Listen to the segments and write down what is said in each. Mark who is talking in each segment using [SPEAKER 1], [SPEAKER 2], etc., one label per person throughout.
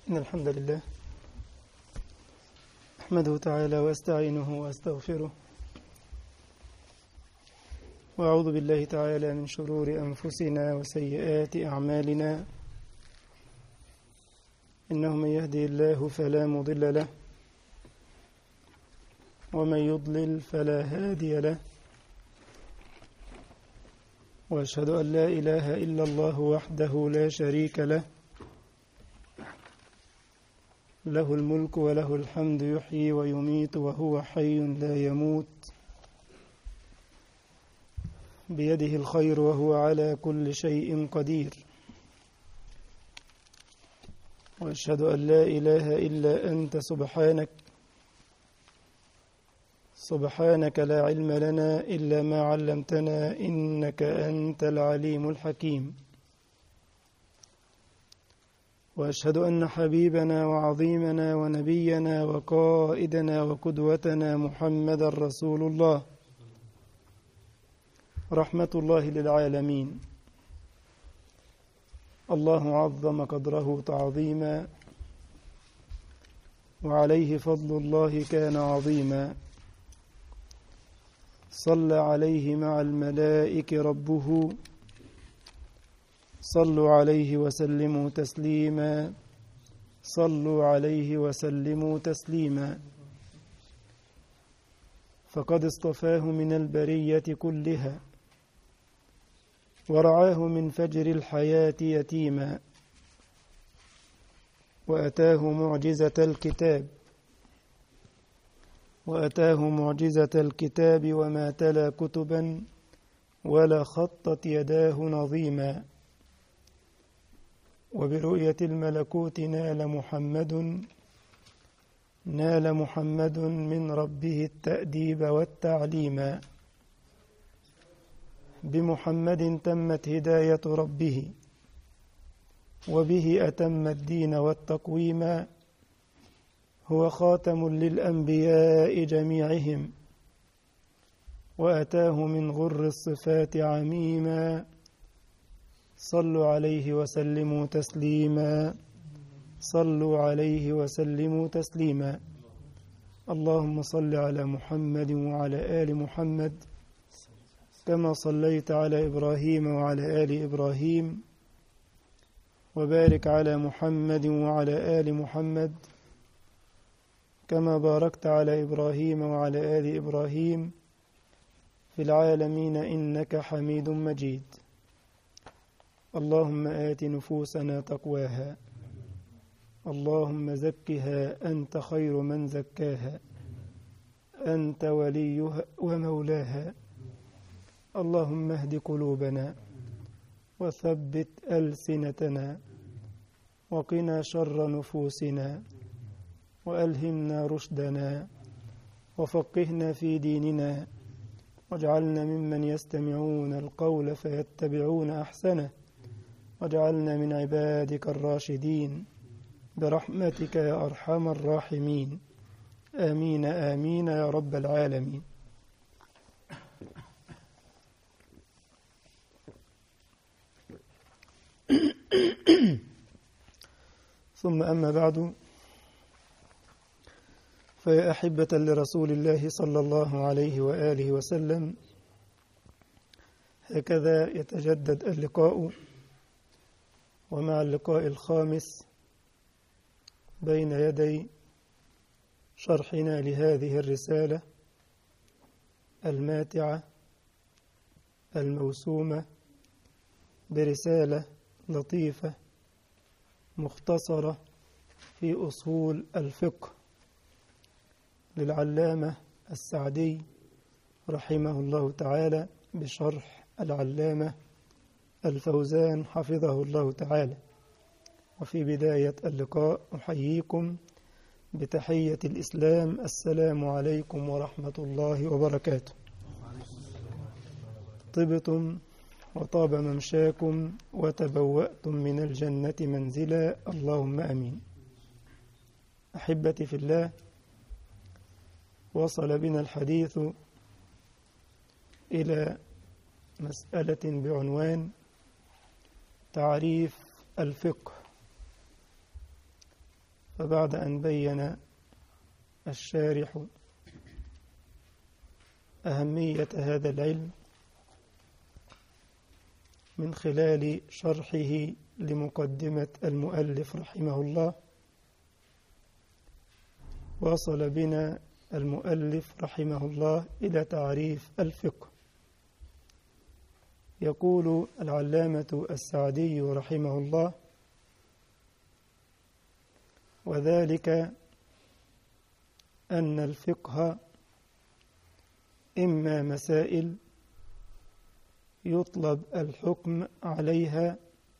[SPEAKER 1] إن الحمد لله أحمده تعالى وأستعينه وأستغفره وأعوذ بالله تعالى من شرور أنفسنا وسيئات أعمالنا إنه من يهدي الله فلا مضل له ومن يضلل فلا هادي له وأشهد أن لا إله إلا الله وحده لا شريك له له الملك وله الحمد يحيي ويميت وهو حي لا يموت بيده الخير وهو على كل شيء قدير واشهد ان لا اله الا انت سبحانك سبحانك لا علم لنا الا ما علمتنا انك انت العليم الحكيم واشهد ان حبيبنا وعظيمنا ونبينا وقائدنا وقدوتنا محمدا رسول الله رحمه الله للعالمين الله عظم قدره تعظيما وعليه فضل الله كان عظيما صلى عليه مع الملائكه ربه صلوا عليه وسلموا تسليما صلوا عليه وسلموا تسليما فقد اصطفاه من البريه كلها ورعاه من فجر الحياه يتيما واتاه معجزه الكتاب واتاه معجزه الكتاب وما تلا كتبا ولا خطت يداه نظيما وبرؤية الملكوت نال محمد نال محمد من ربه التأديب والتعليم بمحمد تمت هداية ربه وبه أتم الدين والتقويم هو خاتم للأنبياء جميعهم وأتاه من غر الصفات عميما صلوا عليه وسلموا تسليما صلوا عليه وسلموا تسليما اللهم صل على محمد وعلى ال محمد كما صليت على ابراهيم وعلى ال ابراهيم وبارك على محمد وعلى ال محمد كما باركت على ابراهيم وعلى ال ابراهيم في العالمين انك حميد مجيد اللهم آت نفوسنا تقواها اللهم زكها أنت خير من زكاها أنت وليها ومولاها اللهم اهد قلوبنا وثبت ألسنتنا وقنا شر نفوسنا وألهمنا رشدنا وفقهنا في ديننا واجعلنا ممن يستمعون القول فيتبعون أحسنه واجعلنا من عبادك الراشدين برحمتك يا ارحم الراحمين امين امين يا رب العالمين ثم اما بعد فيا احبه لرسول الله صلى الله عليه واله وسلم هكذا يتجدد اللقاء ومع اللقاء الخامس بين يدي شرحنا لهذه الرسالة الماتعة الموسومة برسالة لطيفة مختصرة في أصول الفقه للعلامة السعدي رحمه الله تعالى بشرح العلامة الفوزان حفظه الله تعالى وفي بداية اللقاء أحييكم بتحية الإسلام السلام عليكم ورحمة الله وبركاته طبتم وطاب ممشاكم وتبوأتم من الجنة منزلا اللهم أمين أحبتي في الله وصل بنا الحديث إلى مسألة بعنوان تعريف الفقه فبعد أن بين الشارح أهمية هذا العلم من خلال شرحه لمقدمة المؤلف رحمه الله وصل بنا المؤلف رحمه الله إلى تعريف الفقه يقول العلامة السعدي رحمه الله وذلك أن الفقه إما مسائل يطلب الحكم عليها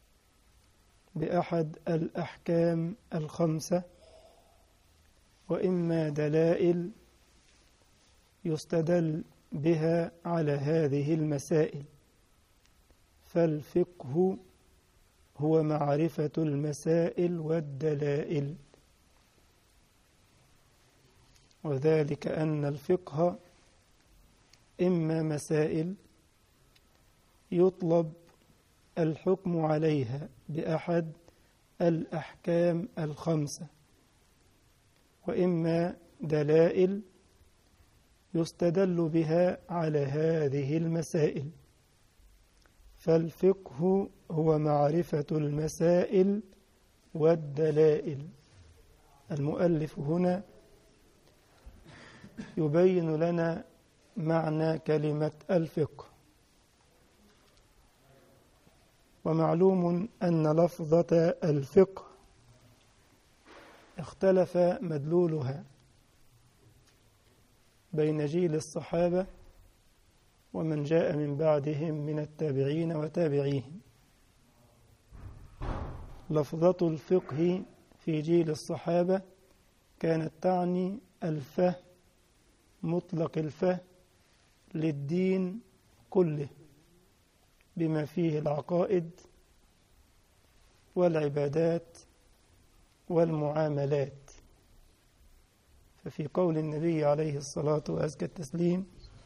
[SPEAKER 1] بأحد الأحكام الخمسة وإما دلائل يستدل بها على هذه المسائل فالفقه هو معرفة المسائل والدلائل وذلك أن الفقه إما مسائل يطلب الحكم عليها بأحد الأحكام الخمسة وإما دلائل يستدل بها على هذه المسائل فالفقه هو معرفة المسائل والدلائل المؤلف هنا يبين لنا معنى كلمة الفقه ومعلوم أن لفظة الفقه اختلف مدلولها بين جيل الصحابة ومن جاء من بعدهم من التابعين وتابعيهم لفظة الفقه في جيل الصحابة كانت تعني الفهم مطلق الفهم للدين كله بما فيه العقائد والعبادات والمعاملات ففي قول النبي عليه الصلاة وأزكى التسليم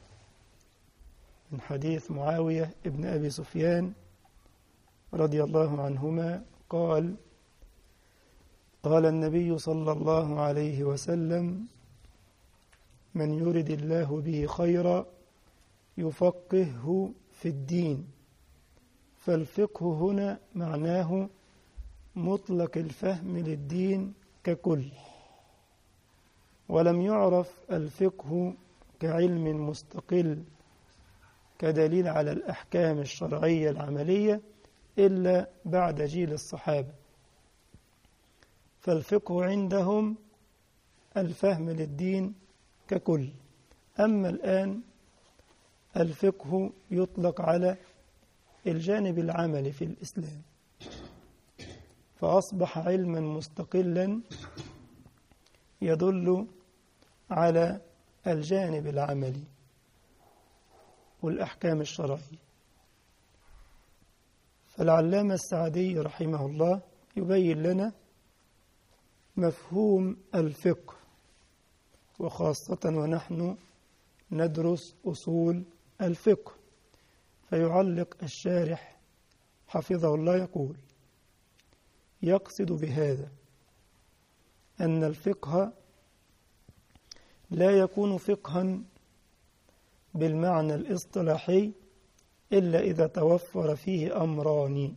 [SPEAKER 1] من حديث معاوية ابن أبي سفيان رضي الله عنهما قال قال النبي صلى الله عليه وسلم من يرد الله به خيرا يفقهه في الدين فالفقه هنا معناه مطلق الفهم للدين ككل ولم يعرف الفقه كعلم مستقل كدليل على الأحكام الشرعية العملية إلا بعد جيل الصحابة فالفقه عندهم الفهم للدين ككل أما الآن الفقه يطلق على الجانب العملي في الإسلام فأصبح علما مستقلا يدل على الجانب العملي والأحكام الشرعية فالعلامة السعدي رحمه الله يبين لنا مفهوم الفقه وخاصة ونحن ندرس أصول الفقه فيعلق الشارح حفظه الله يقول يقصد بهذا أن الفقه لا يكون فقها بالمعنى الاصطلاحي إلا إذا توفر فيه أمران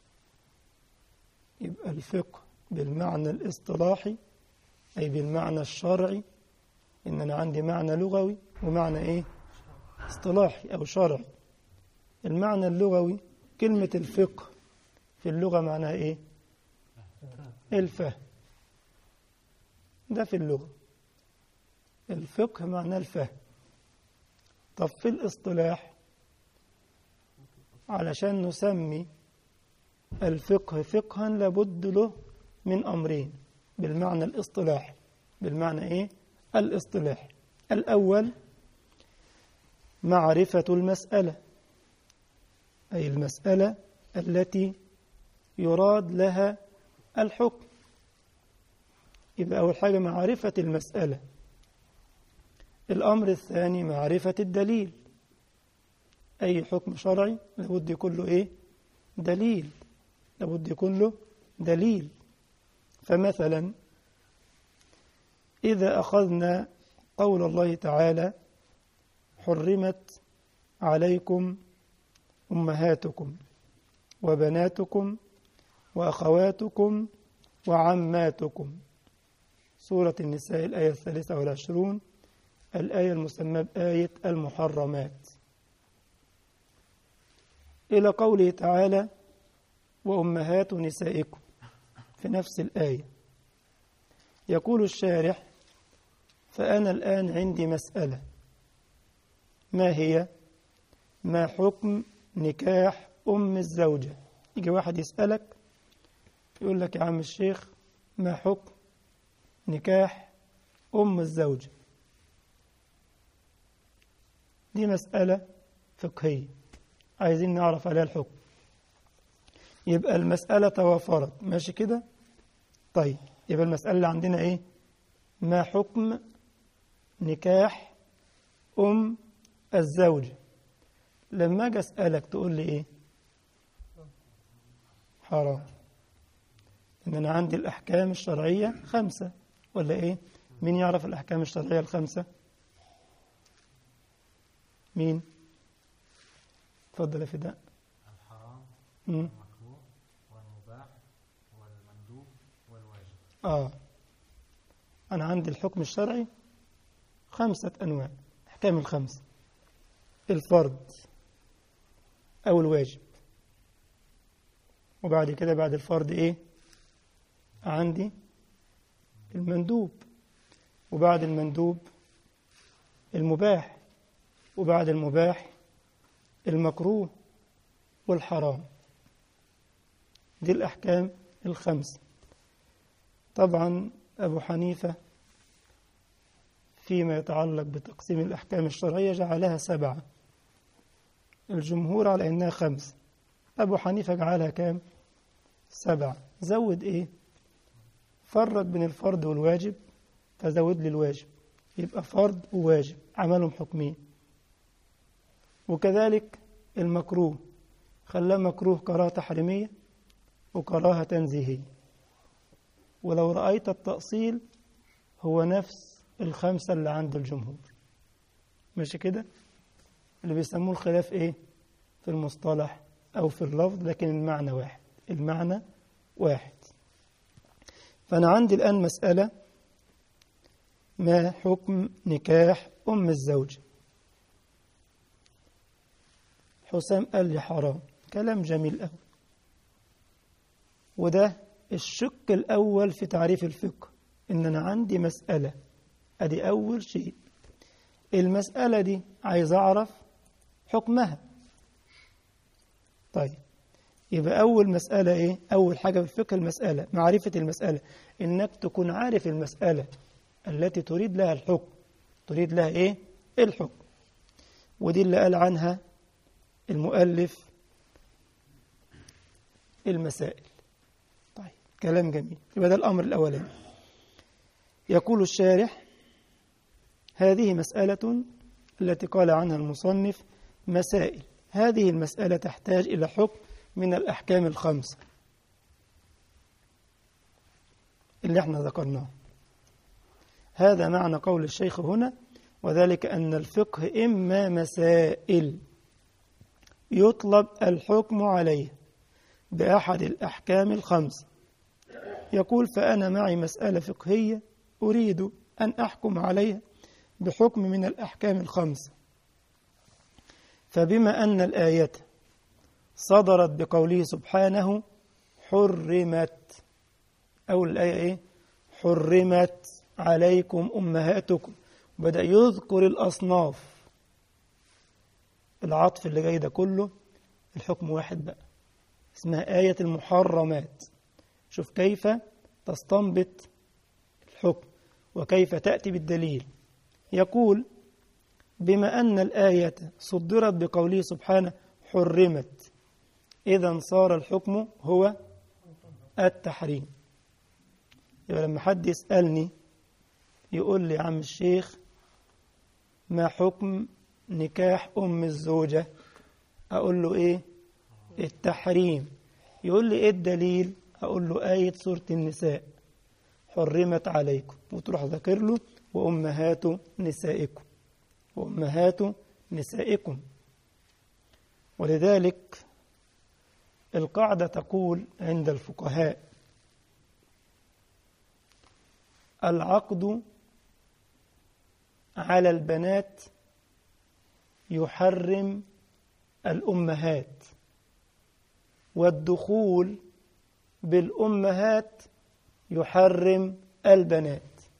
[SPEAKER 1] يبقى الفقه بالمعنى الاصطلاحي أي بالمعنى الشرعي إن أنا عندي معنى لغوي ومعنى إيه اصطلاحي أو شرعي المعنى اللغوي كلمة الفقه في اللغة معناها إيه الفهم ده في اللغة الفقه معناه الفهم طب في الاصطلاح علشان نسمي الفقه فقها لابد له من أمرين بالمعنى الاصطلاحي بالمعنى إيه الاصطلاحي الأول معرفة المسألة أي المسألة التي يراد لها الحكم يبقى أول حاجة معرفة المسألة الأمر الثاني معرفة الدليل أي حكم شرعي لابد يكون له إيه دليل لابد يكون له دليل فمثلا إذا أخذنا قول الله تعالى حرمت عليكم أمهاتكم وبناتكم وأخواتكم وعماتكم سورة النساء الآية الثالثة والعشرون الآية المسمى بآية المحرمات إلى قوله تعالى وأمهات نسائكم في نفس الآية يقول الشارح فأنا الآن عندي مسألة ما هي ما حكم نكاح أم الزوجة يجي واحد يسألك يقول لك يا عم الشيخ ما حكم نكاح أم الزوجة دي مسألة فقهية عايزين نعرف عليها الحكم يبقى المسألة توافرت ماشي كده طيب يبقى المسألة اللي عندنا ايه ما حكم نكاح أم الزوجة لما أجي أسألك تقول لي إيه حرام إن أنا عندي الأحكام الشرعية خمسة ولا إيه مين يعرف الأحكام الشرعية الخمسة مين تفضل يا فداء
[SPEAKER 2] الحرام
[SPEAKER 1] مم.
[SPEAKER 2] والمكروه والمباح والمندوب والواجب
[SPEAKER 1] آه أنا عندي الحكم الشرعي خمسة أنواع أحكام الخمسة الفرض أو الواجب وبعد كده بعد الفرض إيه عندي المندوب وبعد المندوب المباح وبعد المباح المكروه والحرام دي الأحكام الخمسة طبعا أبو حنيفة فيما يتعلق بتقسيم الأحكام الشرعية جعلها سبعة الجمهور على أنها خمس أبو حنيفة جعلها كام سبعة زود إيه فرق بين الفرض والواجب فزود لي الواجب يبقى فرض وواجب عملهم حكمين وكذلك المكروه خلاه مكروه كراهة تحريمية وكراهة تنزيهية ولو رأيت التأصيل هو نفس الخمسة اللي عند الجمهور ماشي كده اللي بيسموه الخلاف ايه في المصطلح او في اللفظ لكن المعنى واحد المعنى واحد فأنا عندي الآن مسألة ما حكم نكاح أم الزوجة حسام قال لي حرام كلام جميل أوي وده الشق الأول في تعريف الفقه إن أنا عندي مسألة أدي أول شيء المسألة دي عايز أعرف حكمها طيب يبقى أول مسألة إيه؟ أول حاجة في الفقه المسألة معرفة المسألة إنك تكون عارف المسألة التي تريد لها الحكم تريد لها إيه؟ الحكم ودي اللي قال عنها المؤلف المسائل طيب كلام جميل يبقى ده الأمر الأولاني يقول الشارح هذه مسألة التي قال عنها المصنف مسائل هذه المسألة تحتاج إلى حكم من الأحكام الخمسة اللي احنا ذكرناه هذا معنى قول الشيخ هنا وذلك أن الفقه إما مسائل يطلب الحكم عليه بأحد الأحكام الخمسة يقول فأنا معي مسألة فقهية أريد أن أحكم عليها بحكم من الأحكام الخمسة فبما أن الآية صدرت بقوله سبحانه حرمت أو الآية إيه حرمت عليكم أمهاتكم بدأ يذكر الأصناف العطف اللي جاي ده كله الحكم واحد بقى اسمها آية المحرمات شوف كيف تستنبط الحكم وكيف تأتي بالدليل يقول بما أن الآية صدرت بقوله سبحانه حرمت إذا صار الحكم هو التحريم يبقى لما حد يسألني يقول لي يا عم الشيخ ما حكم نكاح أم الزوجة أقول له إيه التحريم يقول لي إيه الدليل أقول له آية سورة النساء حرمت عليكم وتروح ذاكر له وأمهات نسائكم وأمهات نسائكم ولذلك القاعدة تقول عند الفقهاء العقد على البنات يحرم الأمهات والدخول بالأمهات يحرم البنات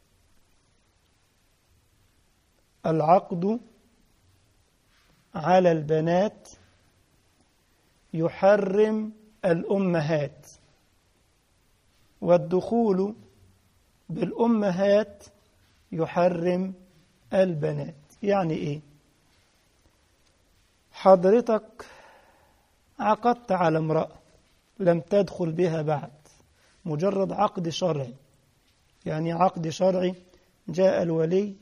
[SPEAKER 1] العقد على البنات يحرم الأمهات والدخول بالأمهات يحرم البنات يعني إيه حضرتك عقدت على امرأة لم تدخل بها بعد مجرد عقد شرعي يعني عقد شرعي جاء الولي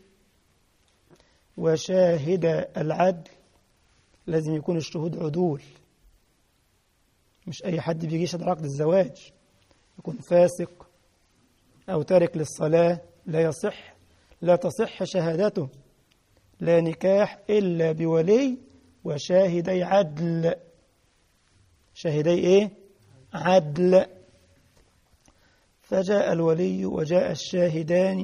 [SPEAKER 1] وشاهد العدل لازم يكون الشهود عدول مش أي حد بيجي يشهد عقد الزواج يكون فاسق أو تارك للصلاة لا يصح لا تصح شهادته لا نكاح إلا بولي وشاهدي عدل شاهدي إيه؟ عدل فجاء الولي وجاء الشاهدان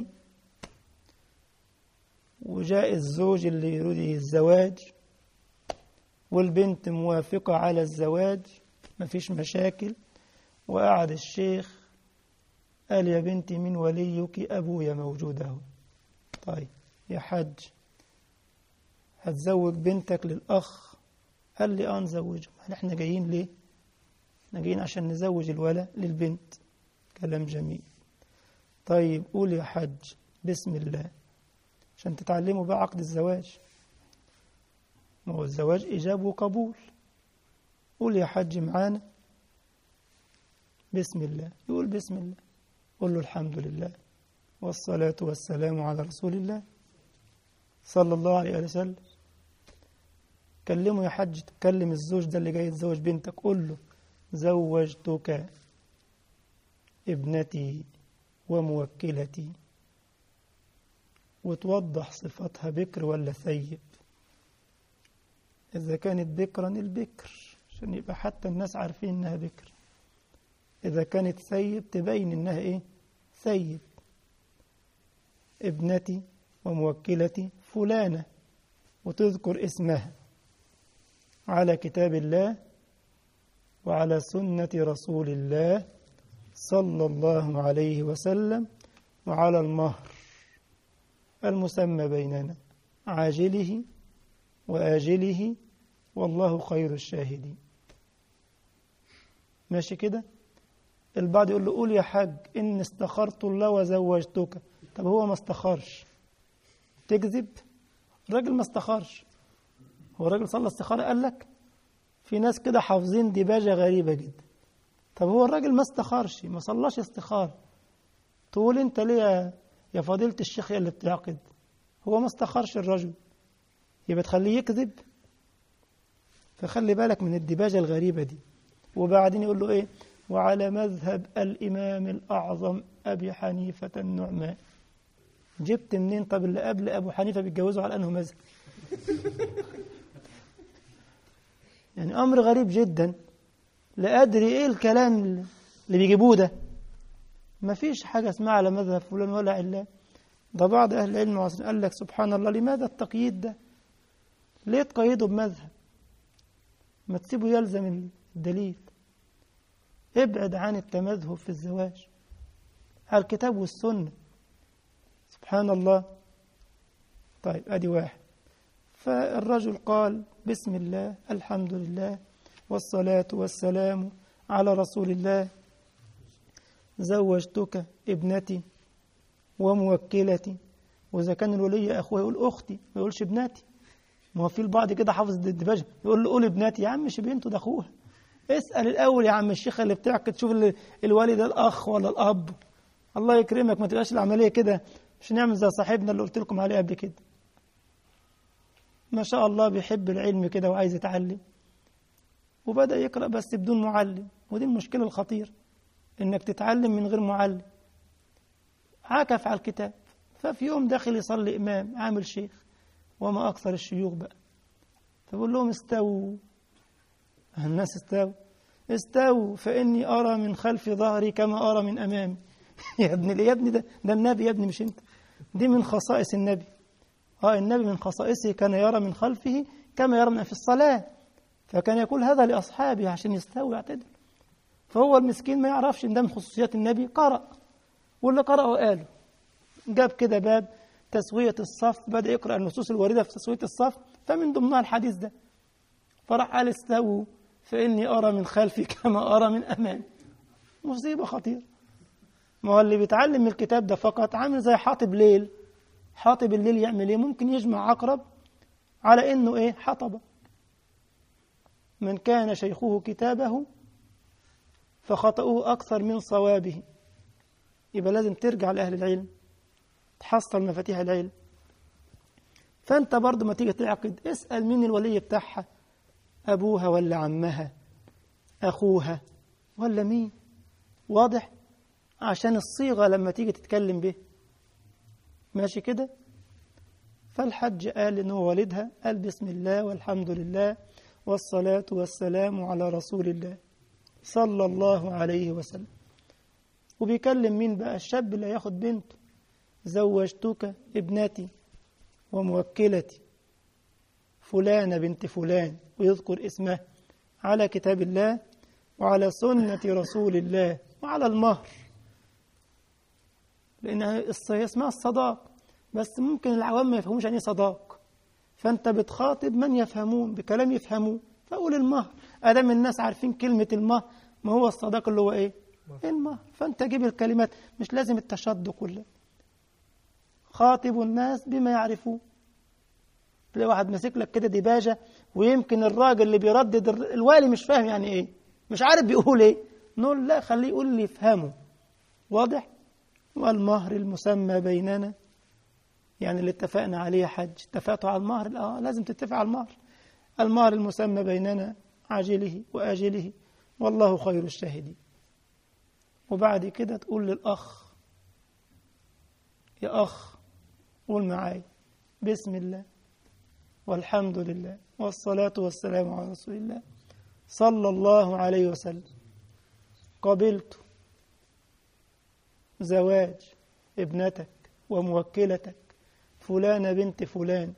[SPEAKER 1] وجاء الزوج اللي يريد الزواج والبنت موافقة على الزواج مفيش مشاكل وقعد الشيخ قال يا بنتي من وليك أبويا موجود اهو طيب يا حج هتزوج بنتك للأخ قال لي اه نزوجه هل احنا جايين ليه احنا جايين عشان نزوج الولد للبنت كلام جميل طيب قول يا حج بسم الله عشان تتعلموا بقى عقد الزواج ما هو الزواج إيجاب وقبول قول يا حج معانا بسم الله يقول بسم الله قل له الحمد لله والصلاة والسلام على رسول الله صلى الله عليه وسلم كلمه يا حج تكلم الزوج ده اللي جاي يتزوج بنتك قول له زوجتك ابنتي وموكلتي وتوضح صفتها بكر ولا ثيب إذا كانت بكرا البكر عشان يبقى حتى الناس عارفين إنها بكر إذا كانت ثيب تبين إنها إيه ثيب ابنتي وموكلتي فلانة وتذكر اسمها على كتاب الله وعلى سنة رسول الله صلى الله عليه وسلم وعلى المهر المسمى بيننا عاجله وآجله والله خير الشاهدين ماشي كده البعض يقول له قول يا حاج إن استخرت الله وزوجتك طب هو ما استخرش تكذب الراجل ما استخرش هو الراجل صلى استخارة قال لك في ناس كده حافظين ديباجة غريبة جدا طب هو الراجل ما استخارش ما صلاش استخارة تقول انت ليه يا فضيلة الشيخ اللي بتعقد هو ما استخارش الرجل يبقى تخليه يكذب فخلي بالك من الديباجة الغريبة دي وبعدين يقول له ايه وعلى مذهب الإمام الأعظم أبي حنيفة النعمان جبت منين طب اللي قبل أبو حنيفة بيتجوزوا على أنه مذهب يعني أمر غريب جدا لا أدري إيه الكلام اللي بيجيبوه ده ما فيش حاجة اسمها على مذهب فلان ولا علان ده بعض أهل العلم قال لك سبحان الله لماذا التقييد ده ليه تقيده بمذهب ما تسيبه يلزم الدليل ابعد عن التمذهب في الزواج على الكتاب والسنة سبحان الله طيب أدي واحد فالرجل قال بسم الله الحمد لله والصلاة والسلام على رسول الله زوجتك ابنتي وموكلتي وإذا كان الولي أخوه يقول أختي ما يقولش ابنتي ما هو في البعض كده حافظ الدباجة يقول له قول ابنتي يا عم مش بنته ده أخوها اسأل الأول يا عم الشيخ اللي بتعقد تشوف الولي ده الأخ ولا الأب الله يكرمك ما تبقاش العملية كده مش نعمل زي صاحبنا اللي قلت لكم عليه قبل كده ما شاء الله بيحب العلم كده وعايز يتعلم وبدأ يقرأ بس بدون معلم ودي المشكلة الخطيرة إنك تتعلم من غير معلم عكف على الكتاب ففي يوم داخل يصلي إمام عامل شيخ وما أكثر الشيوخ بقى فبقول لهم استووا الناس استووا استووا فإني أرى من خلف ظهري كما أرى من أمامي يا ابني ليه يا ابني ده ده النبي يا ابني مش أنت دي من خصائص النبي اه النبي من خصائصه كان يرى من خلفه كما يرى من في الصلاة فكان يقول هذا لأصحابه عشان يستوي يعتدل فهو المسكين ما يعرفش ان ده من خصوصيات النبي قرأ واللي قرأه قاله جاب كده باب تسوية الصف بدأ يقرأ النصوص الواردة في تسوية الصف فمن ضمنها الحديث ده فراح قال استووا فإني أرى من خلفي كما أرى من أمامي مصيبة خطيرة ما هو اللي بيتعلم من الكتاب ده فقط عامل زي حاطب ليل حاطب الليل يعمل ايه ممكن يجمع عقرب على انه ايه حطبة من كان شيخه كتابه فخطأه أكثر من صوابه يبقى لازم ترجع لأهل العلم تحصل مفاتيح العلم فأنت برضو ما تيجي تعقد اسأل مين الولي بتاعها أبوها ولا عمها أخوها ولا مين واضح عشان الصيغة لما تيجي تتكلم به ماشي كده فالحج قال إن هو والدها قال بسم الله والحمد لله والصلاة والسلام على رسول الله صلى الله عليه وسلم وبيكلم مين بقى الشاب اللي هياخد بنته زوجتك ابنتي وموكلتي فلانة بنت فلان ويذكر اسمها على كتاب الله وعلى سنة رسول الله وعلى المهر لأنها اسمها الصداق بس ممكن العوام ما يفهموش يعني ايه صداق فأنت بتخاطب من يفهمون بكلام يفهموه فأقول المهر أدام الناس عارفين كلمة المهر ما هو الصداق اللي هو إيه؟ المهر فأنت جيب الكلمات مش لازم التشدق كله خاطب الناس بما يعرفون تلاقي واحد ماسك لك كده ديباجة ويمكن الراجل اللي بيردد الوالي مش فاهم يعني إيه مش عارف بيقول إيه نقول لا خليه يقول لي يفهمه واضح؟ والمهر المسمى بيننا يعني اللي اتفقنا عليه حج اتفقتوا على المهر اه لازم تتفق على المهر المهر المسمى بيننا عاجله وآجله والله خير الشاهدين وبعد كده تقول للأخ يا أخ قول معاي بسم الله والحمد لله والصلاة والسلام على رسول الله صلى الله عليه وسلم قبلت زواج ابنتك وموكلتك فلانة بنت فلان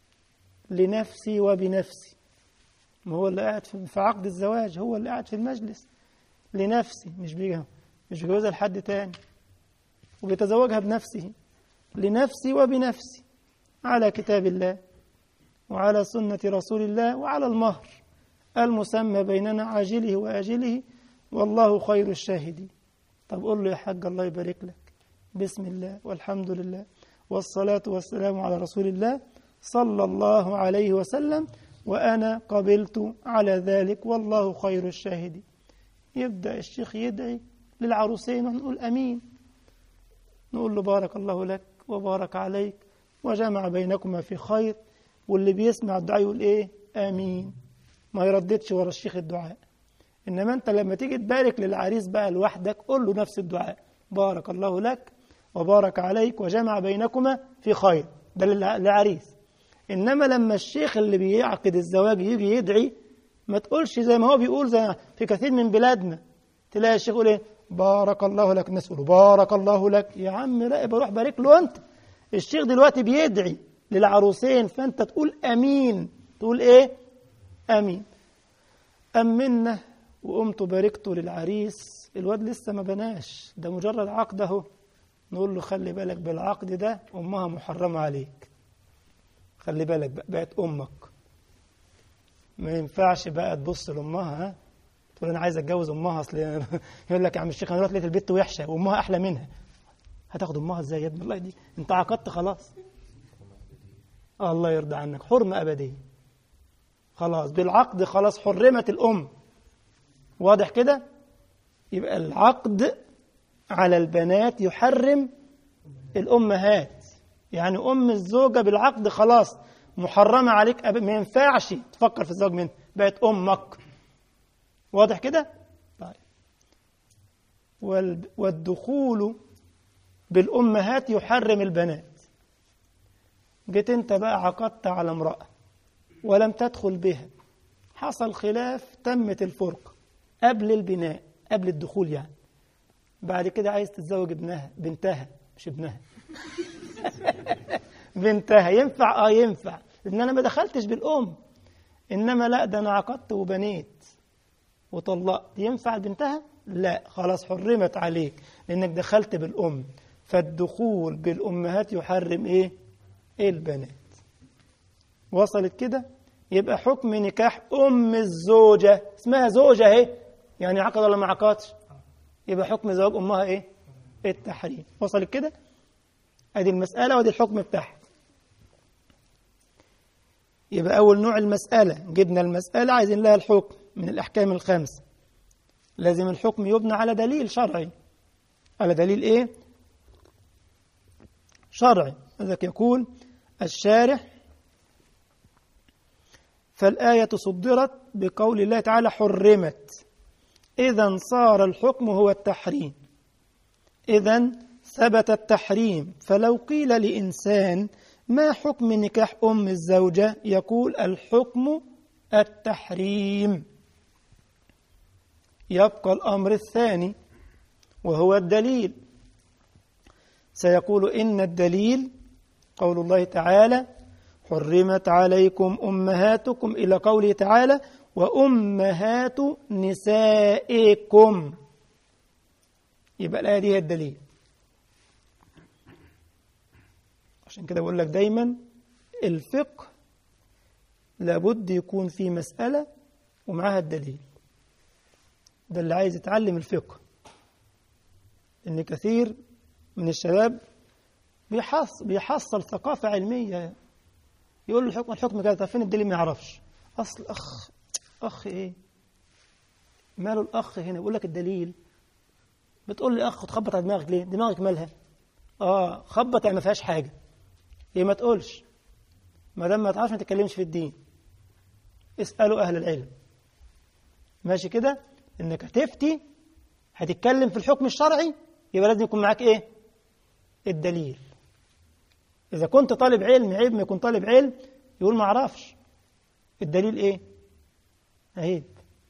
[SPEAKER 1] لنفسي وبنفسي ما هو اللي قاعد في عقد الزواج هو اللي قاعد في المجلس لنفسي مش بيجي مش بيجوزها لحد تاني وبيتزوجها بنفسه لنفسي وبنفسي على كتاب الله وعلى سنة رسول الله وعلى المهر المسمى بيننا عاجله وآجله والله خير الشاهدين طب قول له يا حاج الله يبارك لك بسم الله والحمد لله والصلاة والسلام على رسول الله صلى الله عليه وسلم وأنا قبلت على ذلك والله خير الشاهدين يبدأ الشيخ يدعي للعروسين ونقول أمين نقول له بارك الله لك وبارك عليك وجمع بينكما في خير واللي بيسمع الدعاء يقول إيه آمين ما يرددش ورا الشيخ الدعاء إنما أنت لما تيجي تبارك للعريس بقى لوحدك قول له نفس الدعاء بارك الله لك وبارك عليك وجمع بينكما في خير ده للعريس إنما لما الشيخ اللي بيعقد الزواج يجي يدعي ما تقولش زي ما هو بيقول زي في كثير من بلادنا تلاقي الشيخ يقول ايه بارك الله لك الناس يقولوا بارك الله لك يا عم لا بروح بارك له انت الشيخ دلوقتي بيدعي للعروسين فانت تقول امين تقول ايه امين امنا وقمت باركت للعريس الواد لسه ما بناش ده مجرد عقد اهو نقول له خلي بالك بالعقد ده امها محرمه عليك خلي بالك بقى بقت امك ما ينفعش بقى تبص لامها ها تقول انا عايز اتجوز امها اصل يقول لك يا عم الشيخ انا دلوقتي لقيت البت وحشه وامها احلى منها هتاخد امها ازاي يا ابن الله دي انت عقدت خلاص الله يرضى عنك حرمه ابديه خلاص بالعقد خلاص حرمت الام واضح كده يبقى العقد على البنات يحرم الامهات يعني ام الزوجه بالعقد خلاص محرمه عليك أب... ما ينفعش تفكر في الزواج منها بقت امك واضح كده طيب وال... والدخول بالأمهات يحرم البنات جيت انت بقى عقدت على امرأة ولم تدخل بها حصل خلاف تمت الفرقة قبل البناء قبل الدخول يعني بعد كده عايز تتزوج ابنها بنتها مش ابنها بنتها ينفع اه ينفع لان انا ما دخلتش بالام انما لا ده انا عقدت وبنيت وطلقت ينفع بنتها لا خلاص حرمت عليك لانك دخلت بالام فالدخول بالامهات يحرم ايه البنات وصلت كده يبقى حكم نكاح ام الزوجه اسمها زوجه اهي يعني عقد ولا ما عقدش يبقى حكم زواج امها ايه التحريم وصلت كده ادي المساله وادي الحكم بتاعها يبقى اول نوع المساله جبنا المساله عايزين لها الحكم من الاحكام الخمس لازم الحكم يبنى على دليل شرعي على دليل ايه شرعي ذلك يقول الشارح فالآية صدرت بقول الله تعالى حرمت إذا صار الحكم هو التحريم إذا ثبت التحريم فلو قيل لإنسان ما حكم نكاح أم الزوجة يقول الحكم التحريم يبقى الأمر الثاني وهو الدليل سيقول إن الدليل قول الله تعالى حرمت عليكم أمهاتكم إلى قوله تعالى وأمهات نسائكم يبقى الآية دي هي الدليل عشان كده بقول لك دايما الفقه لابد يكون في مسألة ومعها الدليل ده اللي عايز يتعلم الفقه إن كثير من الشباب بيحصل, بيحصل ثقافة علمية يقول له الحكم الحكم كذا طب فين الدليل ما يعرفش أصل أخ أخ إيه ماله الأخ هنا بيقول لك الدليل بتقول لي أخ تخبط على دماغك ليه دماغك مالها آه خبط يعني ما فيهاش حاجة ليه ما تقولش ما دام ما تعرفش ما تتكلمش في الدين اسألوا أهل العلم ماشي كده إنك هتفتي هتتكلم في الحكم الشرعي يبقى لازم يكون معاك إيه الدليل إذا كنت طالب علم عيب ما يكون طالب علم يقول ما أعرفش الدليل إيه عيب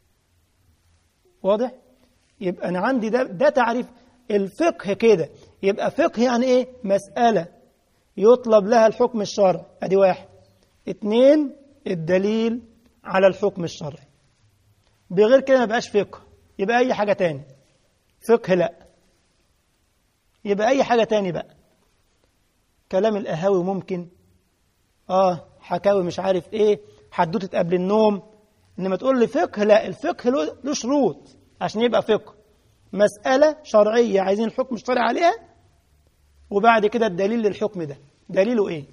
[SPEAKER 1] واضح يبقى أنا عندي ده, ده تعريف الفقه كده يبقى فقه يعني إيه مسألة يطلب لها الحكم الشرعي أدي واحد اتنين الدليل على الحكم الشرعي بغير كده ما بقاش فقه يبقى أي حاجة تاني فقه لا يبقى أي حاجة تاني بقى كلام القهاوي ممكن آه حكاوي مش عارف إيه حدوتة قبل النوم إنما تقول لي فقه لا الفقه له له شروط عشان يبقى فقه مسألة شرعية عايزين الحكم الشرعي عليها وبعد كده الدليل للحكم ده دليله إيه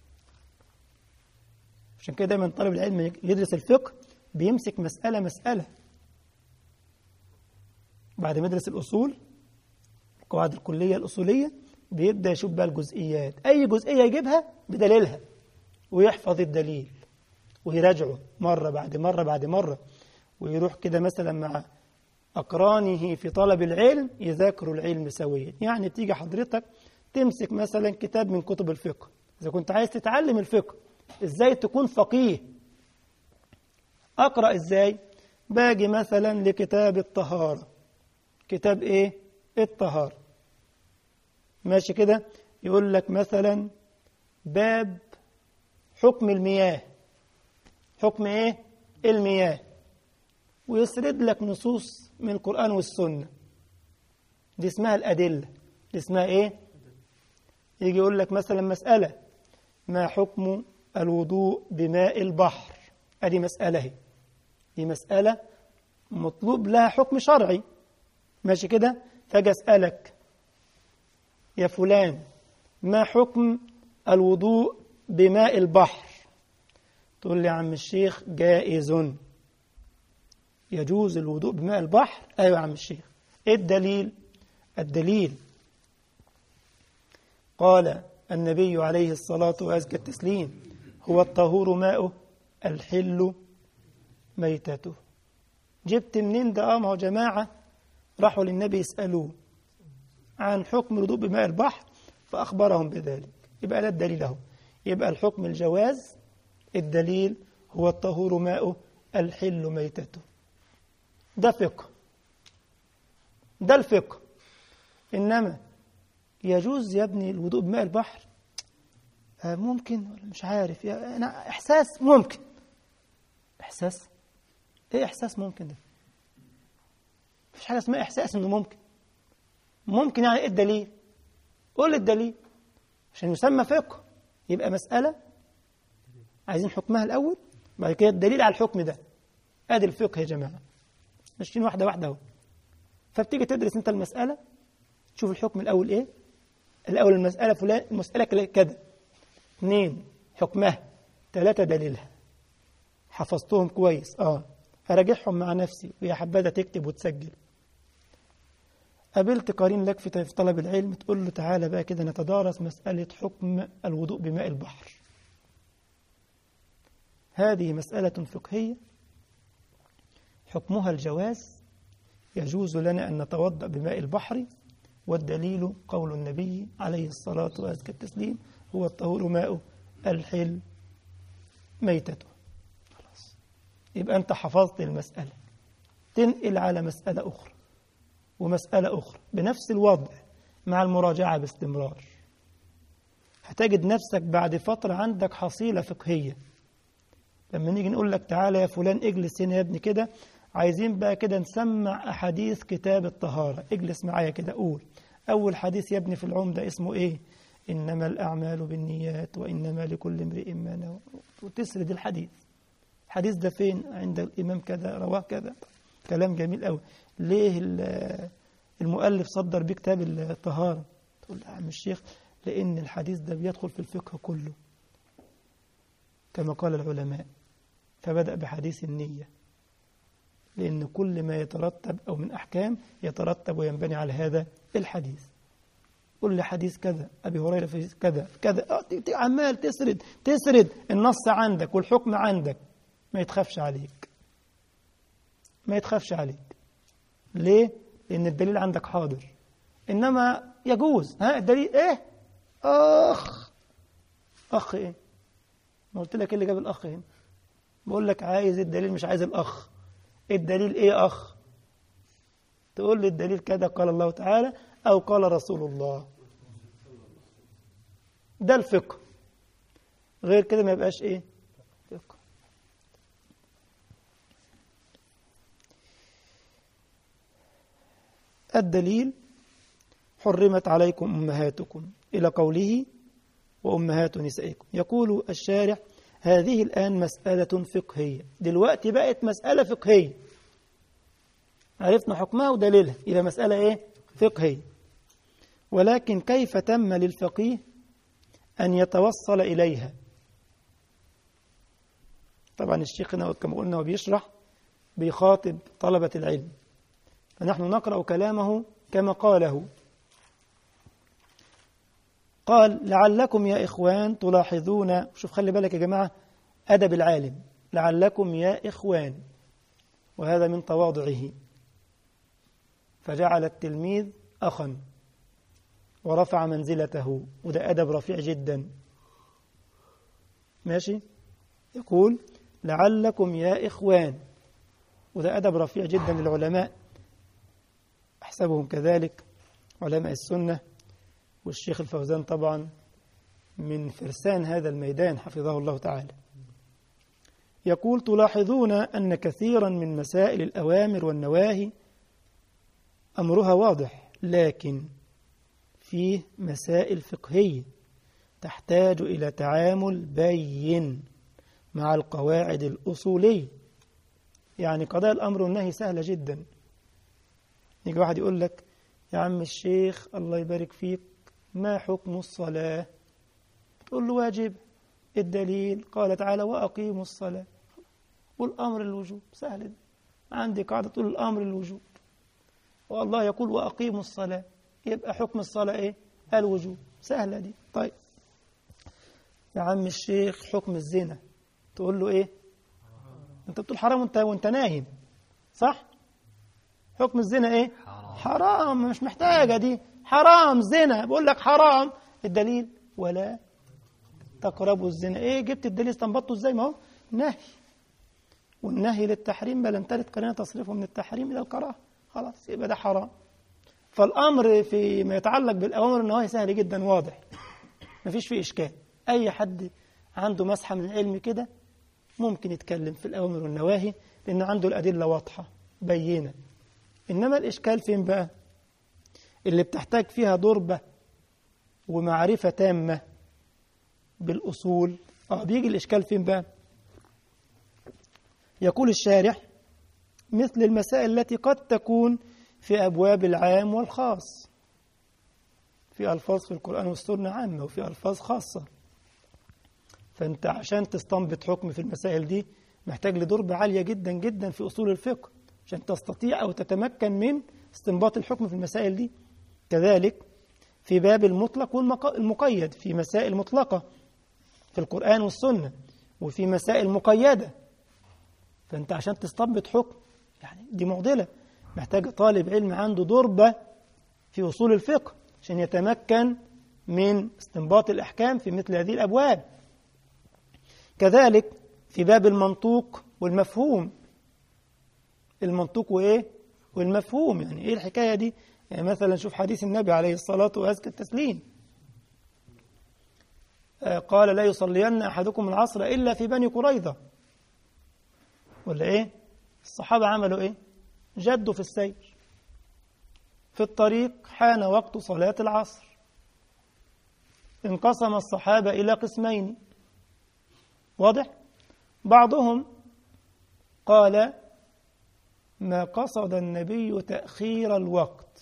[SPEAKER 1] عشان كده دايما طالب العلم يدرس الفقه بيمسك مسألة مسألة بعد ما يدرس الأصول القواعد الكلية الأصولية بيبدأ يشوف بقى الجزئيات أي جزئية يجيبها بدليلها ويحفظ الدليل ويراجعه مرة بعد مرة بعد مرة ويروح كده مثلا مع أقرانه في طلب العلم يذاكروا العلم سويا يعني تيجي حضرتك تمسك مثلا كتاب من كتب الفقه إذا كنت عايز تتعلم الفقه إزاي تكون فقيه أقرأ إزاي باجي مثلا لكتاب الطهارة كتاب إيه الطهارة ماشي كده يقول لك مثلا باب حكم المياه حكم ايه المياه ويسرد لك نصوص من القرآن والسنة دي اسمها الأدلة دي اسمها ايه يجي يقول لك مثلا مسألة ما حكم الوضوء بماء البحر ادي مسألة هي دي مسألة مطلوب لها حكم شرعي ماشي كده فاجي اسألك يا فلان ما حكم الوضوء بماء البحر تقول لي يا عم الشيخ جائز يجوز الوضوء بماء البحر ايوه يا عم الشيخ ايه الدليل الدليل قال النبي عليه الصلاة وأزكى التسليم هو الطهور ماؤه الحل ميتته جبت منين ده اه ما هو جماعة راحوا للنبي يسألوه عن حكم الوضوء بماء البحر فأخبرهم بذلك يبقى ده الدليل اهو يبقى الحكم الجواز الدليل هو الطهور ماؤه الحل ميتته ده فقه ده الفقه إنما يجوز يا ابني الوضوء بماء البحر آه ممكن ولا مش عارف يا أنا إحساس ممكن إحساس إيه إحساس ممكن ده مفيش حاجة اسمها إحساس إنه ممكن ممكن يعني إيه الدليل قول لي الدليل عشان يسمى فقه يبقى مسألة عايزين حكمها الأول بعد كده الدليل على الحكم ده ادي الفقه يا جماعة ماشيين واحدة واحدة اهو فبتيجي تدرس انت المسألة تشوف الحكم الأول ايه الأول المسألة فلان المسألة كذا اثنين حكمها ثلاثة دليلها حفظتهم كويس اه أراجعهم مع نفسي ويا حبذا تكتب وتسجل قابلت قرين لك في طلب العلم تقول له تعالى بقى كده نتدارس مسألة حكم الوضوء بماء البحر هذه مسألة فقهية حكمها الجواز يجوز لنا أن نتوضأ بماء البحر والدليل قول النبي عليه الصلاة وأزكى التسليم هو الطهور ماء الحل ميتته خلاص يبقى أنت حفظت المسألة تنقل على مسألة أخرى ومسألة أخرى بنفس الوضع مع المراجعة باستمرار هتجد نفسك بعد فترة عندك حصيلة فقهية لما نيجي نقول لك تعالى يا فلان اجلس هنا يا ابني كده عايزين بقى كده نسمع أحاديث كتاب الطهارة اجلس معايا كده قول أول حديث يا ابني في العمدة اسمه إيه إنما الأعمال بالنيات وإنما لكل امرئ ما نوى وتسرد الحديث الحديث ده فين عند الإمام كذا رواه كذا كلام جميل قوي ليه المؤلف صدر بيه كتاب الطهارة تقول يا عم الشيخ لأن الحديث ده بيدخل في الفقه كله كما قال العلماء فبدأ بحديث النية لأن كل ما يترتب أو من أحكام يترتب وينبني على هذا الحديث قل لي حديث كذا أبي هريرة في كذا في كذا عمال تسرد تسرد النص عندك والحكم عندك ما يتخافش عليك ما يتخافش عليك ليه؟ لأن الدليل عندك حاضر إنما يجوز ها الدليل إيه؟ أخ أخ إيه؟ ما قلت لك إيه اللي جاب الأخ هنا؟ بقول لك عايز الدليل مش عايز الأخ الدليل إيه أخ؟ تقول لي الدليل كذا قال الله تعالى أو قال رسول الله ده الفقه غير كده ما يبقاش إيه؟ فقه الدليل حرمت عليكم أمهاتكم إلى قوله وأمهات نسائكم يقول الشارع هذه الآن مسألة فقهية دلوقتي بقت مسألة فقهية عرفنا حكمها ودليلها إلى مسألة إيه؟ فقهية ولكن كيف تم للفقيه أن يتوصل إليها طبعا الشيخ هنا كما قلنا وبيشرح بيخاطب طلبة العلم فنحن نقرأ كلامه كما قاله قال لعلكم يا إخوان تلاحظون شوف خلي بالك يا جماعة أدب العالم لعلكم يا إخوان وهذا من تواضعه فجعل التلميذ أخا ورفع منزلته وده أدب رفيع جدا ماشي يقول لعلكم يا إخوان وده أدب رفيع جدا للعلماء أحسبهم كذلك علماء السنة والشيخ الفوزان طبعا من فرسان هذا الميدان حفظه الله تعالى يقول تلاحظون أن كثيرا من مسائل الأوامر والنواهي أمرها واضح لكن فيه مسائل فقهية تحتاج إلى تعامل بين مع القواعد الأصولية يعني قضاء الأمر والنهي سهلة جدا يجي واحد يقول لك يا عم الشيخ الله يبارك فيك ما حكم الصلاة تقول له واجب الدليل قال تعالى وأقيموا الصلاة والأمر الوجوب سهل ده. عندي قاعدة تقول الأمر الوجوب والله يقول وأقيموا الصلاة يبقى حكم الصلاة إيه الوجوب سهلة دي طيب يا عم الشيخ حكم الزنا تقول له إيه أنت بتقول حرام وأنت وأنت نايم صح حكم الزنا إيه حرام, حرام مش محتاجة دي حرام زنا بقول لك حرام الدليل ولا تقربوا الزنا ايه جبت الدليل استنبطته ازاي ما هو نهي والنهي للتحريم ما لم ترد قرينه تصرفه من التحريم الى الكراهه خلاص يبقى ده حرام فالامر فيما يتعلق بالاوامر النواهي سهل جدا واضح مفيش فيه اشكال اي حد عنده مسحه من العلم كده ممكن يتكلم في الاوامر والنواهي لان عنده الادله واضحه بينه انما الاشكال فين بقى اللي بتحتاج فيها ضربه ومعرفه تامه بالاصول اه بيجي الاشكال فين بقى يقول الشارح مثل المسائل التي قد تكون في أبواب العام والخاص في ألفاظ في القرآن والسنة عامة وفي ألفاظ خاصة فأنت عشان تستنبط حكم في المسائل دي محتاج لضربة عالية جدا جدا في أصول الفقه عشان تستطيع أو تتمكن من استنباط الحكم في المسائل دي كذلك في باب المطلق والمقيد في مسائل مطلقة في القرآن والسنة وفي مسائل مقيدة فأنت عشان تستنبط حكم يعني دي معضلة محتاج طالب علم عنده ضربة في أصول الفقه عشان يتمكن من استنباط الأحكام في مثل هذه الأبواب كذلك في باب المنطوق والمفهوم المنطوق وإيه والمفهوم يعني إيه الحكاية دي يعني مثلا شوف حديث النبي عليه الصلاة وأزكى التسليم قال لا يصلين أحدكم العصر إلا في بني قريظة ولا إيه الصحابة عملوا إيه جدوا في السير في الطريق حان وقت صلاة العصر انقسم الصحابة إلى قسمين واضح بعضهم قال ما قصد النبي تأخير الوقت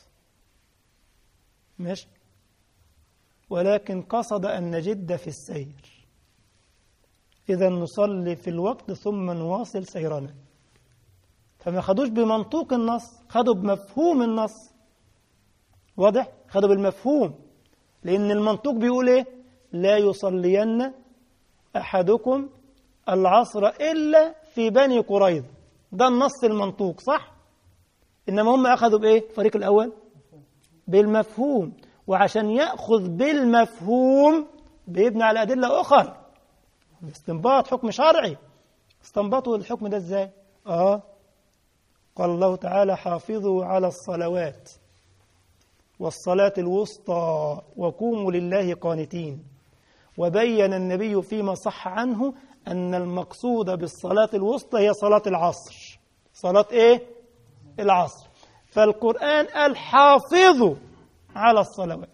[SPEAKER 1] ماشي ولكن قصد أن نجد في السير إذا نصلي في الوقت ثم نواصل سيرنا فما خدوش بمنطوق النص خدوا بمفهوم النص واضح خدوا بالمفهوم لأن المنطوق بيقول إيه لا يصلين أحدكم العصر إلا في بني قريظ ده النص المنطوق صح إنما هم أخذوا بإيه الفريق الأول بالمفهوم وعشان يأخذ بالمفهوم بيبني على أدلة أخرى استنباط حكم شرعي استنبطوا الحكم ده ازاي اه قال الله تعالى حافظوا على الصلوات والصلاة الوسطى وقوموا لله قانتين وبين النبي فيما صح عنه أن المقصود بالصلاة الوسطى هي صلاة العصر صلاة إيه؟ العصر فالقرآن قال حافظوا على الصلوات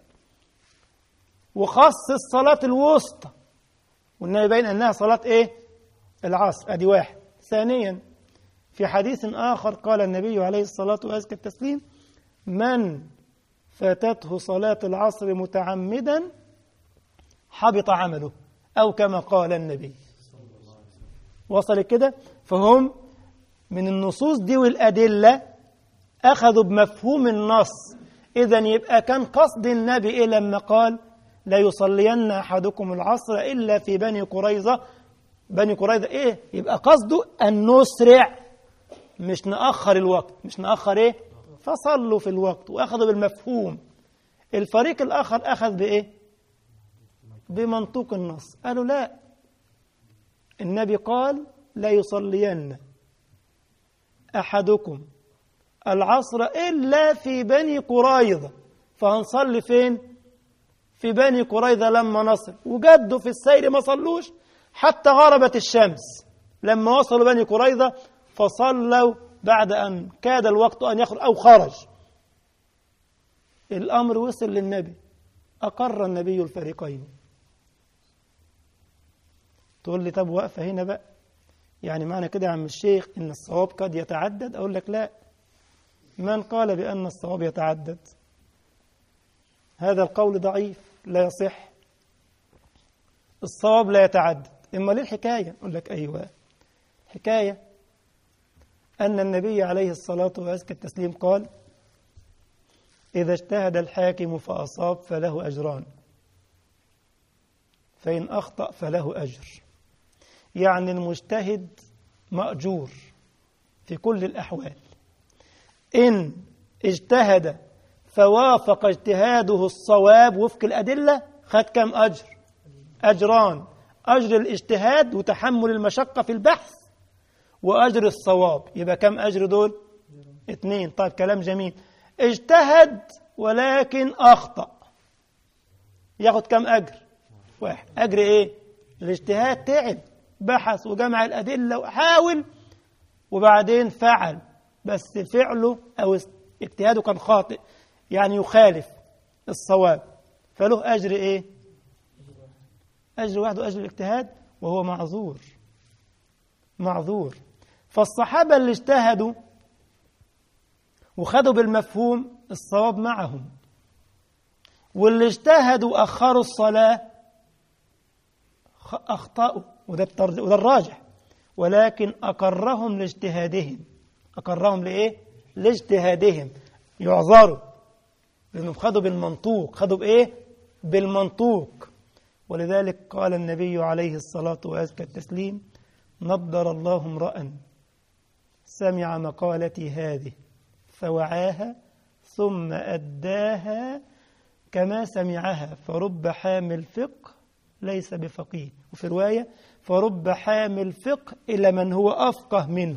[SPEAKER 1] وخص الصلاة الوسطى والنبي بين أنها صلاة إيه؟ العصر أدي واحد ثانيا في حديث آخر قال النبي عليه الصلاة وأزكى التسليم من فاتته صلاة العصر متعمدا حبط عمله أو كما قال النبي وصل كده فهم من النصوص دي والأدلة أخذوا بمفهوم النص إذا يبقى كان قصد النبي إيه لما قال لا يصلين أحدكم العصر إلا في بني قريظة بني قريظة إيه يبقى قصده أن نسرع مش نأخر الوقت مش نأخر إيه فصلوا في الوقت وأخذوا بالمفهوم الفريق الآخر أخذ بإيه بمنطوق النص قالوا لا النبي قال لا يصلين أحدكم العصر إلا في بني قريظة فهنصلي فين في بني قريظة لما نصل وجدوا في السير ما صلوش حتى غربت الشمس لما وصلوا بني قريظة فصلوا بعد أن كاد الوقت أن يخرج أو خرج الأمر وصل للنبي أقر النبي الفريقين تقول لي طب واقفة هنا بقى يعني معنى كده يا عم الشيخ إن الصواب قد يتعدد أقول لك لا من قال بأن الصواب يتعدد هذا القول ضعيف لا يصح الصواب لا يتعدد إما ليه الحكاية أقول لك أيوة حكاية أن النبي عليه الصلاة وأزكى التسليم قال إذا اجتهد الحاكم فأصاب فله أجران فإن أخطأ فله أجر يعني المجتهد مأجور في كل الأحوال إن اجتهد فوافق اجتهاده الصواب وفق الأدلة خد كم أجر أجران أجر الاجتهاد وتحمل المشقة في البحث وأجر الصواب يبقى كم أجر دول اثنين طيب كلام جميل اجتهد ولكن أخطأ ياخد كم أجر واحد أجر إيه الاجتهاد تعب بحث وجمع الأدلة وحاول وبعدين فعل بس فعله أو اجتهاده كان خاطئ يعني يخالف الصواب فله أجر إيه أجر واحد وأجر الاجتهاد وهو معذور معذور فالصحابة اللي اجتهدوا وخدوا بالمفهوم الصواب معهم واللي اجتهدوا أخروا الصلاة أخطأوا وده, وده الراجح ولكن أقرهم لاجتهادهم أقرهم لإيه؟ لاجتهادهم يعذروا لأنهم خدوا بالمنطوق خدوا بإيه؟ بالمنطوق ولذلك قال النبي عليه الصلاة وأزكى التسليم نضر الله امرأ سمع مقالتي هذه فوعاها ثم أداها كما سمعها فرب حامل فقه ليس بفقيه وفي رواية فرب حامل فقه إلى من هو أفقه منه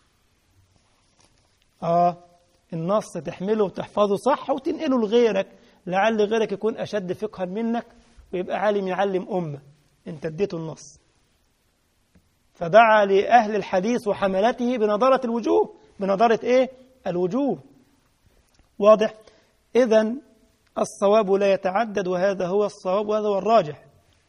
[SPEAKER 1] آه النص تحمله وتحفظه صح وتنقله لغيرك لعل غيرك يكون أشد فقها منك ويبقى عالم يعلم أمة أنت اديته النص فدعا لأهل الحديث وحملته بنظرة الوجوه بنظرة إيه؟ الوجوه واضح إذا الصواب لا يتعدد وهذا هو الصواب وهذا هو الراجح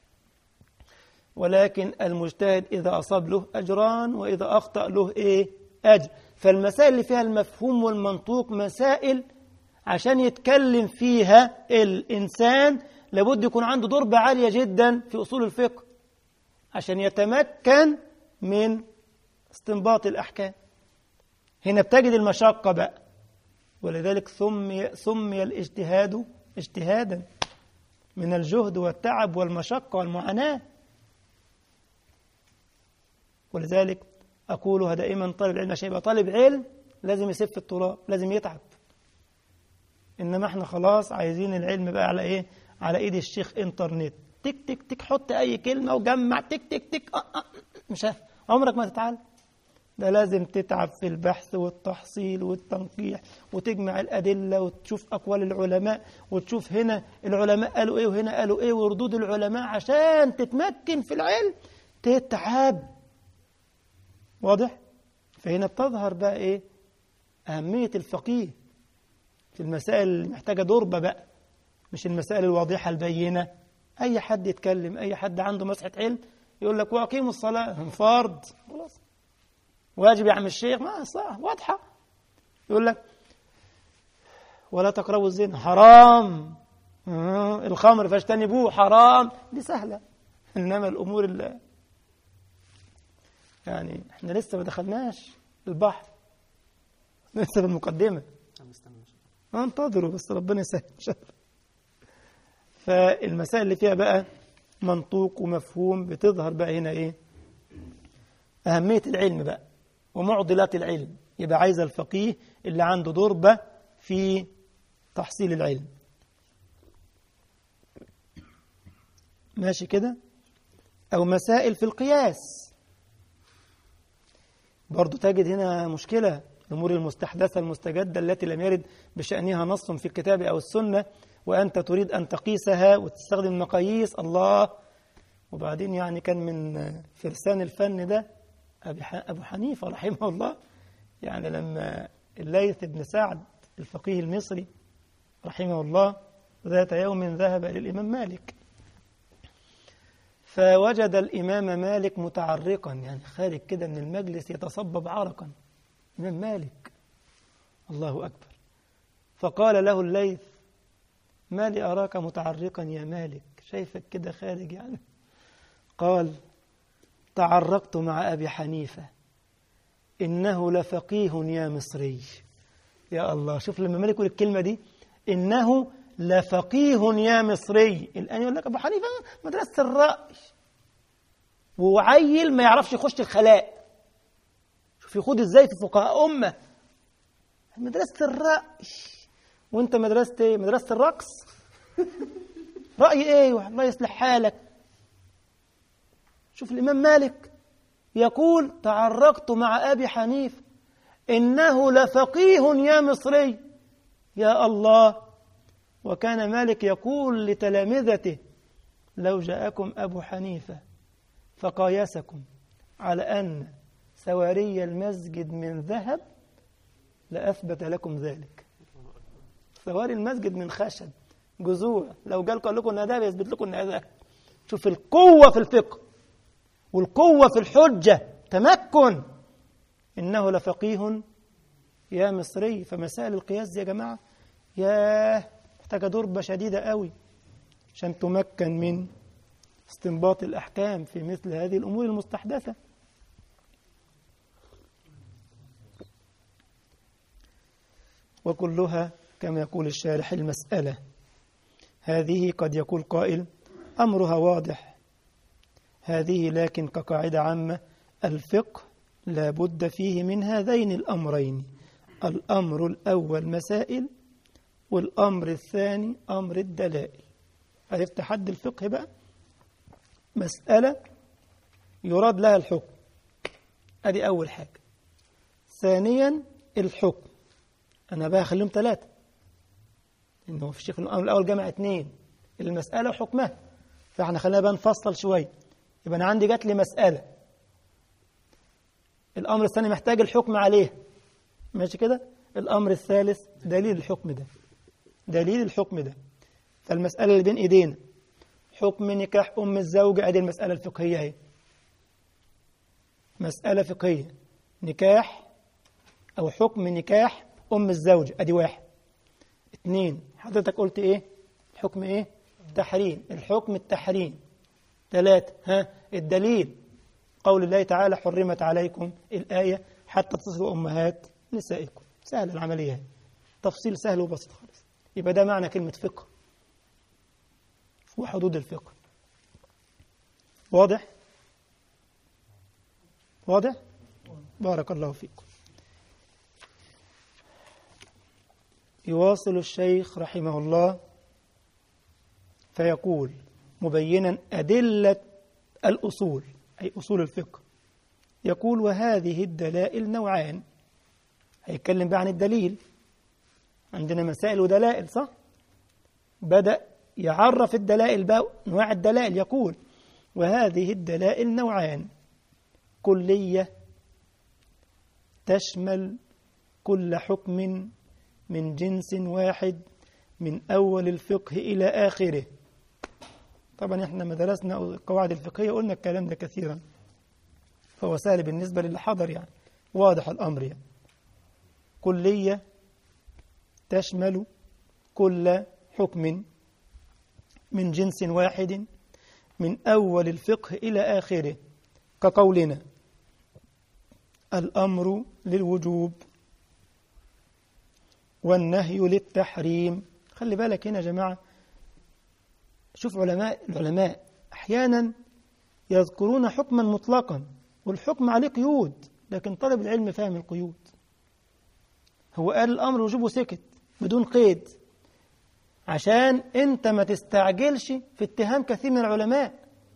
[SPEAKER 1] ولكن المجتهد إذا أصاب له أجران وإذا أخطأ له إيه أجر فالمسائل اللي فيها المفهوم والمنطوق مسائل عشان يتكلم فيها الإنسان لابد يكون عنده ضربة عالية جدا في أصول الفقه عشان يتمكن من استنباط الأحكام هنا بتجد المشقة بقى ولذلك سمي, سمي الاجتهاد اجتهادا من الجهد والتعب والمشقة والمعاناة ولذلك أقولها دائما طالب العلم عشان يبقى طالب علم لازم يسف التراب لازم يتعب إنما احنا خلاص عايزين العلم بقى على إيه على إيد الشيخ إنترنت تك تك تك حط أي كلمة وجمع تك تك تك أه أه مش عارف عمرك ما تتعلم ده لازم تتعب في البحث والتحصيل والتنقيح وتجمع الأدلة وتشوف أقوال العلماء وتشوف هنا العلماء قالوا إيه وهنا قالوا إيه وردود العلماء عشان تتمكن في العلم تتعب واضح؟ فهنا بتظهر بقى إيه؟ أهمية الفقيه في المسائل اللي محتاجة ضربة بقى مش المسائل الواضحة البينة أي حد يتكلم أي حد عنده مسحة علم يقول لك وأقيموا الصلاة فرض خلاص واجب يا عم الشيخ ما صح واضحة يقول لك ولا تقربوا الزنا حرام آه الخمر فاجتنبوه حرام دي سهلة إنما الأمور اللي يعني احنا لسه ما دخلناش البحر لسه بالمقدمة انتظروا بس ربنا يسهل ان شاء الله فالمسائل اللي فيها بقى منطوق ومفهوم بتظهر بقى هنا ايه أهمية العلم بقى ومعضلات العلم يبقى عايز الفقيه اللي عنده ضربة في تحصيل العلم ماشي كده أو مسائل في القياس برضو تجد هنا مشكلة الأمور المستحدثة المستجدة التي لم يرد بشأنها نص في الكتاب أو السنة وأنت تريد أن تقيسها وتستخدم مقاييس الله وبعدين يعني كان من فرسان الفن ده أبو حنيفة رحمه الله يعني لما الليث بن سعد الفقيه المصري رحمه الله ذات يوم ذهب إلى الإمام مالك فوجد الإمام مالك متعرقا يعني خارج كده من المجلس يتصبب عرقا الإمام مالك الله أكبر فقال له الليث ما لي أراك متعرقا يا مالك شايفك كده خارج يعني قال تعرقت مع أبي حنيفة إنه لفقيه يا مصري يا الله شوف لما مالك يقول الكلمة دي إنه لفقيه يا مصري الآن يقول لك أبو حنيفة مدرسة الرأي وعيل ما يعرفش يخش الخلاء شوف يخوض إزاي في فقهاء أمة مدرسة الرأي وانت مدرسة ايه مدرسة الرقص رأي ايه الله يصلح حالك شوف الإمام مالك يقول تعرقت مع أبي حنيفة إنه لفقيه يا مصري يا الله وكان مالك يقول لتلامذته لو جاءكم أبو حنيفة فقايسكم على أن سواري المسجد من ذهب لأثبت لكم ذلك سواري المسجد من خشب جذوع لو جال قال لكم انها ذهب يثبت لكم انها ذهب شوف القوة في الفقه والقوة في الحجة تمكن إنه لفقيه يا مصري فمسائل القياس دي يا جماعة ياه محتاجة ضربة شديدة قوي عشان تمكن من استنباط الأحكام في مثل هذه الأمور المستحدثة وكلها كما يقول الشارح المسألة هذه قد يقول قائل أمرها واضح هذه لكن كقاعدة عامة الفقه لا بد فيه من هذين الأمرين الأمر الأول مسائل والأمر الثاني أمر الدلائل عرفت حد الفقه بقى مسألة يراد لها الحكم أدي أول حاجة ثانيا الحكم أنا بقى أخليهم ثلاثة إنه في الشيخ الأمر الأول جمع اثنين المسألة وحكمها فإحنا خلينا بقى نفصل شوية يبقى أنا عندي جات لي مسألة الأمر الثاني محتاج الحكم عليه ماشي كده الأمر الثالث دليل الحكم ده دليل الحكم ده فالمسألة اللي بين إيدينا حكم نكاح أم الزوجة أدي المسألة الفقهية اهي مسألة فقهية نكاح أو حكم نكاح أم الزوجة أدي واحد اثنين حضرتك قلت إيه الحكم إيه تحريم الحكم التحريم ثلاثة ها الدليل قول الله تعالى حرمت عليكم الآية حتى تصلوا أمهات نسائكم سهل العملية هي. تفصيل سهل وبسيط خالص يبقى ده معنى كلمة فقه وحدود الفقه واضح واضح بارك الله فيكم يواصل الشيخ رحمه الله فيقول مبينا أدلة الأصول أي أصول الفقه يقول وهذه الدلائل نوعان هيتكلم بقى عن الدليل عندنا مسائل ودلائل صح بدأ يعرف الدلائل بقى انواع الدلائل يقول وهذه الدلائل نوعان كلية تشمل كل حكم من جنس واحد من أول الفقه إلى آخره طبعا احنا ما درسنا القواعد الفقهية قلنا الكلام ده كثيرا فهو سهل بالنسبة للي حضر يعني واضح الأمر يعني كلية تشمل كل حكم من جنس واحد من أول الفقه إلى آخره كقولنا الأمر للوجوب والنهي للتحريم خلي بالك هنا يا جماعة شوف علماء العلماء أحيانا يذكرون حكما مطلقا والحكم عليه قيود لكن طالب العلم فاهم القيود هو قال الأمر وجوب وسكت بدون قيد عشان انت ما تستعجلش في اتهام كثير من العلماء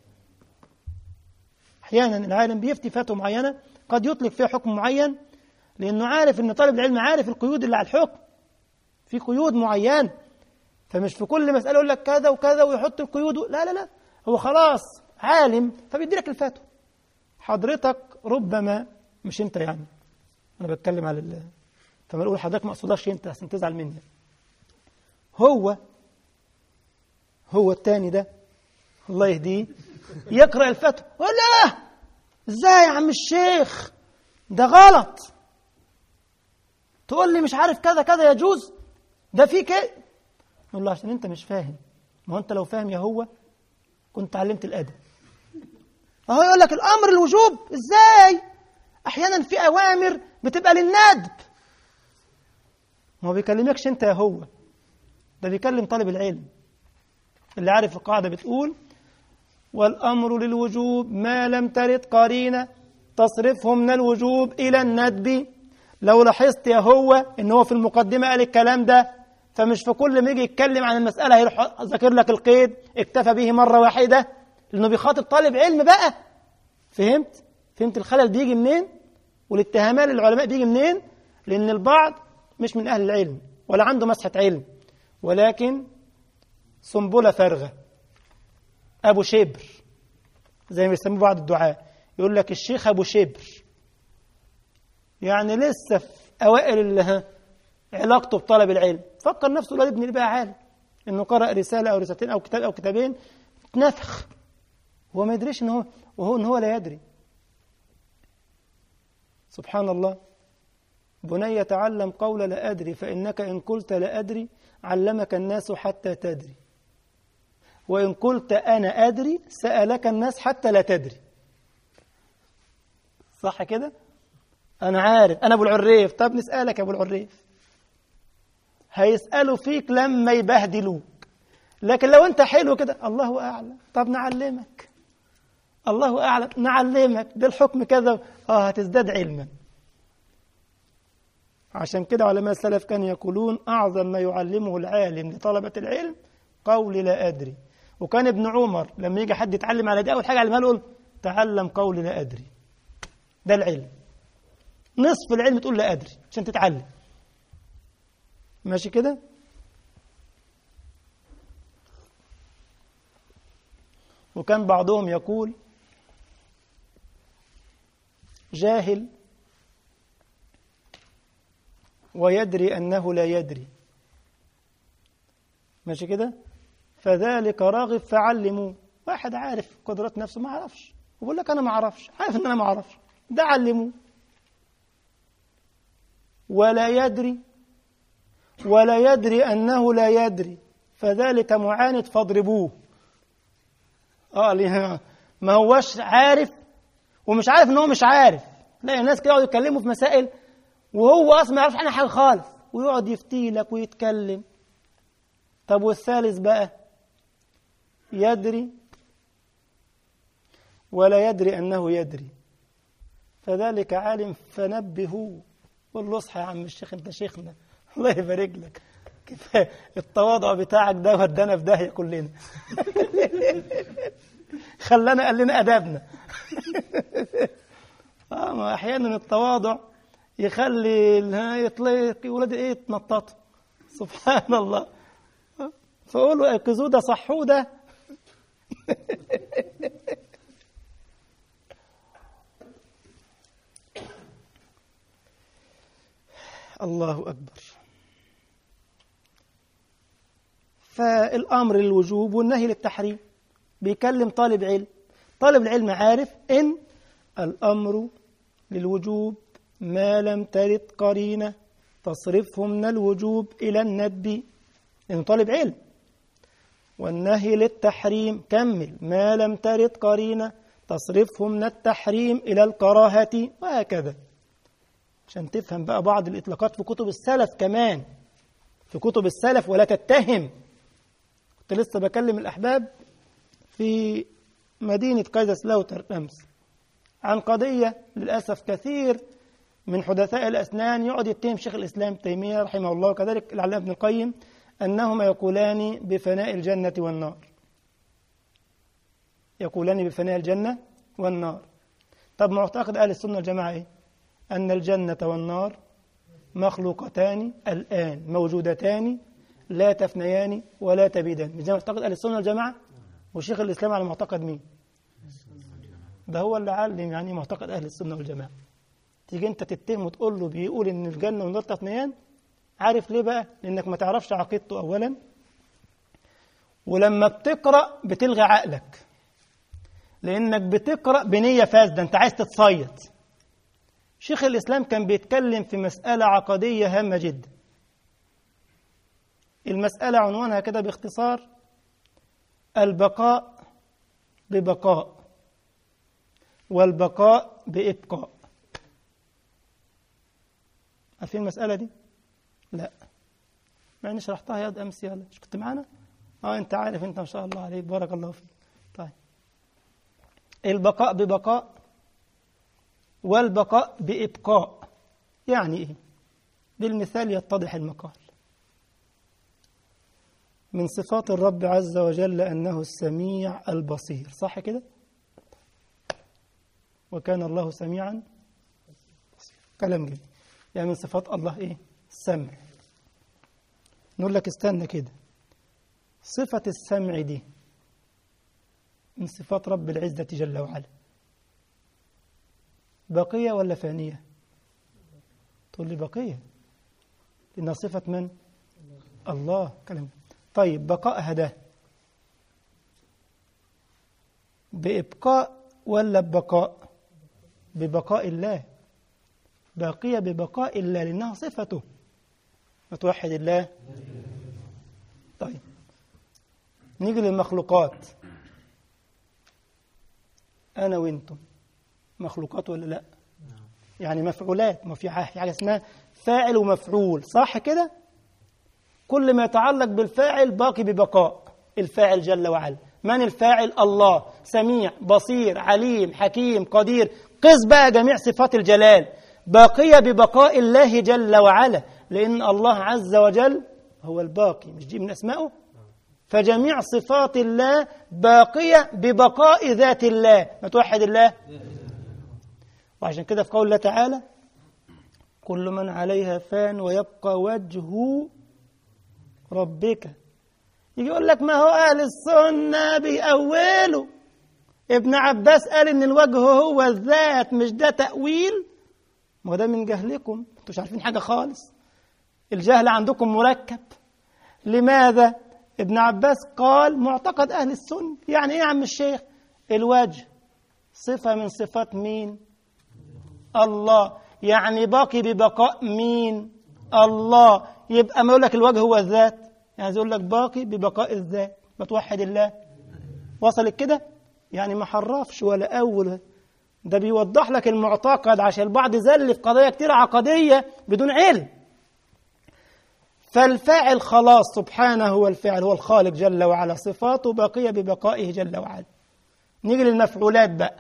[SPEAKER 1] احيانا العالم بيفتي فتوى معينه قد يطلق فيها حكم معين لانه عارف ان طالب العلم عارف القيود اللي على الحكم في قيود معينه فمش في كل مساله يقول لك كذا وكذا ويحط القيود لا لا لا هو خلاص عالم فبيدي لك الفتوى حضرتك ربما مش انت يعني انا بتكلم على الله فما اقول حضرتك ما اقصدكش انت عشان تزعل مني هو هو التاني ده الله يهديه يقرأ الفتوى ولا ازاي يا عم الشيخ ده غلط تقول لي مش عارف كذا كذا يجوز ده في كده نقول له عشان انت مش فاهم ما هو انت لو فاهم يا هو كنت علمت الادب اهو يقول لك الامر الوجوب ازاي احيانا في اوامر بتبقى للندب ما هو بيكلمكش انت يا هو ده بيكلم طالب العلم اللي عارف القاعدة بتقول والأمر للوجوب ما لم ترد قرينة تصرفه من الوجوب إلى الندب لو لاحظت يا هو إن هو في المقدمة قال الكلام ده فمش في كل ما يجي يتكلم عن المسألة هيروح ذاكر لك القيد اكتفى به مرة واحدة لأنه بيخاطب طالب علم بقى فهمت؟ فهمت الخلل بيجي منين؟ والاتهامات للعلماء بيجي منين؟ لأن البعض مش من أهل العلم ولا عنده مسحة علم ولكن سنبلة فارغة أبو شبر زي ما يسموه بعض الدعاء يقول لك الشيخ أبو شبر يعني لسه في أوائل ال- علاقته بطلب العلم فكر نفسه الواد ابن بقى عالم انه قرأ رسالة أو رسالتين أو كتاب أو كتابين نفخ هو ما يدريش ان هو وهو ان هو لا يدري سبحان الله بني تعلم قول لا أدري فإنك إن قلت لا أدري علمك الناس حتى تدري وإن قلت أنا أدري سألك الناس حتى لا تدري صح كده أنا عارف أنا أبو العريف طب نسألك يا أبو العريف هيسألوا فيك لما يبهدلوك لكن لو أنت حلو كده الله أعلم طب نعلمك الله أعلم نعلمك ده الحكم كذا آه هتزداد علما عشان كده علماء السلف كانوا يقولون أعظم ما يعلمه العالم لطلبة العلم قول لا أدري وكان ابن عمر لما يجي حد يتعلم على دي أول حاجة علمها له يقول تعلم قول لا أدري ده العلم نصف العلم تقول لا أدري عشان تتعلم ماشي كده وكان بعضهم يقول جاهل ويدري أنه لا يدري ماشي كده فذلك راغب فعلموه واحد عارف قدرات نفسه ما عرفش وبقول لك أنا ما أعرفش عارف أن أنا ما أعرفش ده علموه ولا يدري ولا يدري أنه لا يدري فذلك معاند فاضربوه اه ليه ما هوش عارف ومش عارف ان هو مش عارف لا الناس كده يقعدوا يتكلموا في مسائل وهو اصلا ما يعرفش عنها حاجه خالص ويقعد يفتي لك ويتكلم طب والثالث بقى يدري ولا يدري انه يدري فذلك عالم فنبهوه قول له اصحى يا عم الشيخ انت شيخنا الله يبارك لك كفايه التواضع بتاعك ده ودانا في داهيه كلنا خلانا قال لنا ادبنا اه ما احيانا التواضع يخلي يطلق ولاد ايه يتنططوا سبحان الله فقولوا ايقظوا ده صحوه ده الله أكبر فالأمر للوجوب والنهي للتحريم بيكلم طالب علم طالب العلم عارف إن الأمر للوجوب ما لم ترد قرينة تصرفه من الوجوب إلى الندب لأنه طالب علم والنهي للتحريم كمل ما لم ترد قرينة تصرفه من التحريم إلى الكراهة وهكذا عشان تفهم بقى بعض الإطلاقات في كتب السلف كمان في كتب السلف ولا تتهم كنت لسه بكلم الأحباب في مدينة كايزرسلاوتر أمس عن قضية للأسف كثير من حدثاء الأسنان يقعد يتهم شيخ الإسلام تيمية رحمه الله وكذلك العلامة ابن القيم أنهما يقولان بفناء الجنة والنار يقولان بفناء الجنة والنار طب معتقد أهل السنة والجماعة إيه؟ أن الجنة والنار مخلوقتان الآن موجودتان لا تفنيان ولا تبيدان زي ما معتقد أهل السنة والجماعة وشيخ الإسلام على معتقد مين؟ ده هو اللي علم يعني معتقد أهل السنة والجماعة تيجي أنت تتهم وتقول له بيقول إن الجنة والنار تفنيان عارف ليه بقى؟ لأنك ما تعرفش عقيدته أولا ولما بتقرأ بتلغي عقلك لأنك بتقرأ بنية فاسدة أنت عايز تتصيد شيخ الإسلام كان بيتكلم في مسألة عقدية هامة جدا المسألة عنوانها كده باختصار البقاء ببقاء والبقاء بإبقاء عارفين المسألة دي؟ لا مع اني شرحتها يا امس يلا مش كنت معانا؟ اه انت عارف انت ما شاء الله عليك بارك الله فيك طيب البقاء ببقاء والبقاء بإبقاء يعني إيه؟ بالمثال يتضح المقال من صفات الرب عز وجل أنه السميع البصير صح كده وكان الله سميعا بصيرا كلام جميل يعني من صفات الله إيه السمع نقول لك استنى كده صفة السمع دي من صفات رب العزة جل وعلا بقية ولا فانية تقول لي بقية إنها صفة من الله كلام طيب بقائها ده بإبقاء ولا ببقاء ببقاء الله باقية ببقاء الله لأنها صفته متوحد الله طيب نيجي للمخلوقات أنا وأنتم مخلوقات ولا لا يعني مفعولات ما في حاجة اسمها فاعل ومفعول صح كده كل ما يتعلق بالفاعل باقي ببقاء الفاعل جل وعلا من الفاعل الله سميع بصير عليم حكيم قدير قس بقى جميع صفات الجلال باقية ببقاء الله جل وعلا لأن الله عز وجل هو الباقي مش دي من أسمائه فجميع صفات الله باقية ببقاء ذات الله ما توحد الله وعشان كده في قول الله تعالى كل من عليها فان ويبقى وجه ربك يجي يقول لك ما هو أهل السنة بيأولوا ابن عباس قال إن الوجه هو الذات مش ده تأويل ما هو ده من جهلكم انتوا مش عارفين حاجة خالص الجهل عندكم مركب لماذا ابن عباس قال معتقد أهل السنة يعني إيه يا عم الشيخ الوجه صفة من صفات مين الله يعني باقي ببقاء مين الله يبقى ما يقول لك الوجه هو الذات يعني يقول لك باقي ببقاء الذات ما توحد الله وصلت كده يعني ما حرفش ولا أول ده بيوضح لك المعتقد عشان البعض زل في قضايا كتير عقدية بدون علم فالفاعل خلاص سبحانه هو الفاعل هو الخالق جل وعلا صفاته باقية ببقائه جل وعلا نيجي للمفعولات بقى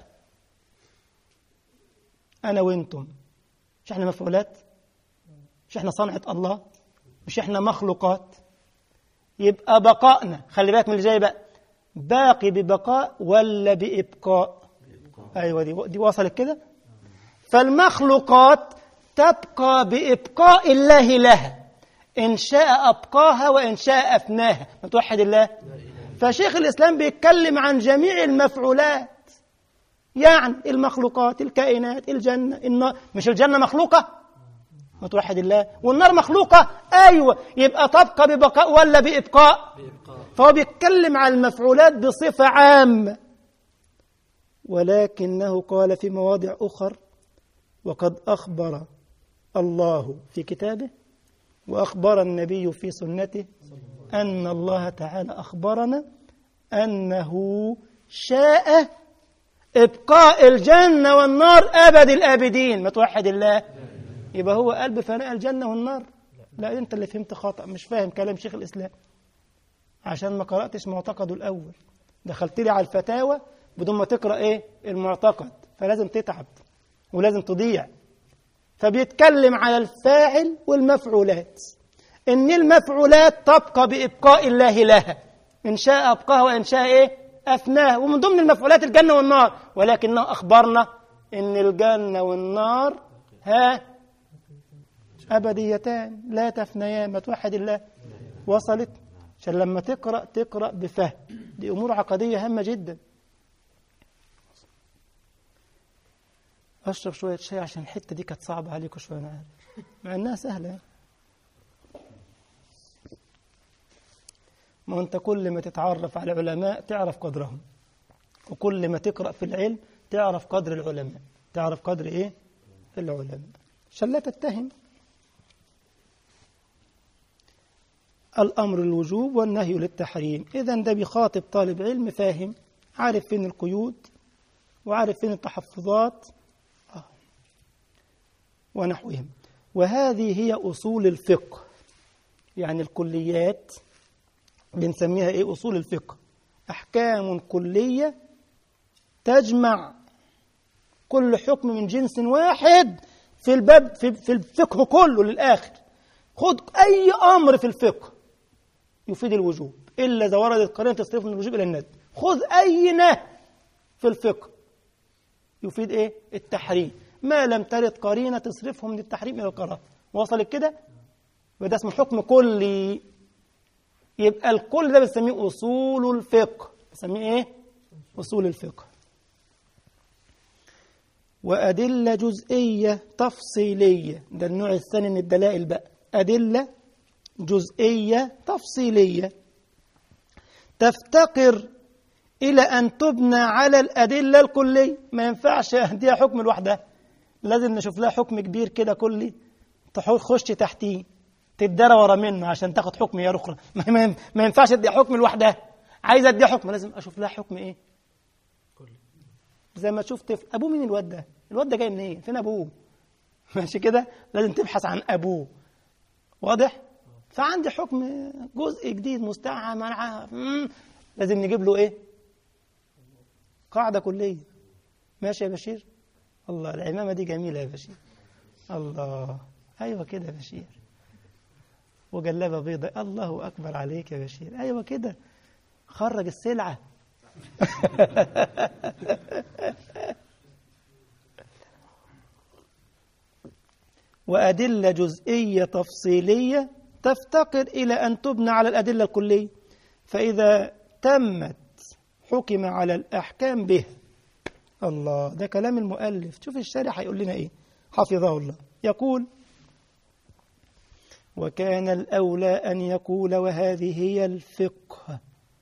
[SPEAKER 1] أنا وأنتم مش احنا مفعولات مش احنا صنعة الله مش احنا مخلوقات يبقى بقائنا خلي بالك من اللي جاي بقى باقي ببقاء ولا بإبقاء أيوة دي, دي وصلت كده فالمخلوقات تبقى بإبقاء الله لها إن شاء أبقاها وإن شاء أفناها ما توحد الله فشيخ الإسلام بيتكلم عن جميع المفعولات يعني المخلوقات الكائنات الجنة النار مش الجنة مخلوقة ما توحد الله والنار مخلوقة أيوة يبقى تبقى ببقاء ولا بإبقاء فهو بيتكلم عن المفعولات بصفة عامة ولكنه قال في مواضع أخر وقد أخبر الله في كتابه وأخبر النبي في سنته أن الله تعالى أخبرنا أنه شاء إبقاء الجنة والنار أبد الآبدين ما توحد الله يبقى هو قلب فناء الجنة والنار لا أنت اللي فهمت خطأ مش فاهم كلام شيخ الإسلام عشان ما قرأتش معتقده الأول دخلت لي على الفتاوى بدون ما تقرأ إيه المعتقد فلازم تتعب ولازم تضيع فبيتكلم على الفاعل والمفعولات إن المفعولات تبقى بإبقاء الله لها إن شاء أبقاها وإن شاء إيه أفناها ومن ضمن المفعولات الجنة والنار ولكنه أخبرنا إن الجنة والنار ها أبديتان لا تفنيان ما توحد الله وصلت عشان لما تقرأ تقرأ بفهم دي أمور عقدية هامة جدا أشرب شوية شاي عشان الحتة دي كانت صعبة عليكم شوية أنا عارف مع إنها سهلة ما أنت كل ما تتعرف على العلماء تعرف قدرهم وكل ما تقرأ في العلم تعرف قدر العلماء تعرف قدر إيه العلماء عشان لا تتهم الأمر الوجوب والنهي للتحريم إذا ده بيخاطب طالب علم فاهم عارف فين القيود وعارف فين التحفظات آه. ونحوهم وهذه هي أصول الفقه يعني الكليات بنسميها إيه أصول الفقه أحكام كلية تجمع كل حكم من جنس واحد في الباب في, في الفقه كله للآخر خد أي أمر في الفقه يفيد الوجوب إلا إذا وردت قرينة تصرف من الوجوب إلى الندب خذ أي نهي في الفقه يفيد إيه؟ التحريم ما لم ترد قرينة تصرفه من التحريم إلى الكراهة وصلت كده؟ وده اسمه حكم كلي يبقى الكل ده بنسميه أصول الفقه بنسميه إيه؟ أصول الفقه وأدلة جزئية تفصيلية ده النوع الثاني من الدلائل بقى أدلة جزئية تفصيلية تفتقر إلى أن تبنى على الأدلة الكلية ما ينفعش أهديها حكم لوحدها لازم نشوف لها حكم كبير كده كلي تخش تحتيه تدرى ورا منه عشان تاخد حكم يا أخرى ما ينفعش أديها حكم لوحدها عايز أديها حكم لازم أشوف لها حكم إيه زي ما تشوف طفل أبوه مين الواد ده الواد ده جاي منين إيه؟ فين أبوه ماشي كده لازم تبحث عن أبوه واضح فعندي حكم جزء جديد مستعمل لازم نجيب له ايه قاعده كليه ماشي يا بشير الله العمامه دي جميله يا بشير الله ايوه كده يا بشير وجلابه بيضاء الله اكبر عليك يا بشير ايوه كده خرج السلعه وأدلة جزئية تفصيلية تفتقر إلى أن تبنى على الأدلة الكلية فإذا تمت حكم على الأحكام به الله ده كلام المؤلف شوف الشارح هيقول لنا إيه حفظه الله يقول وكان الأولى أن يقول وهذه هي الفقه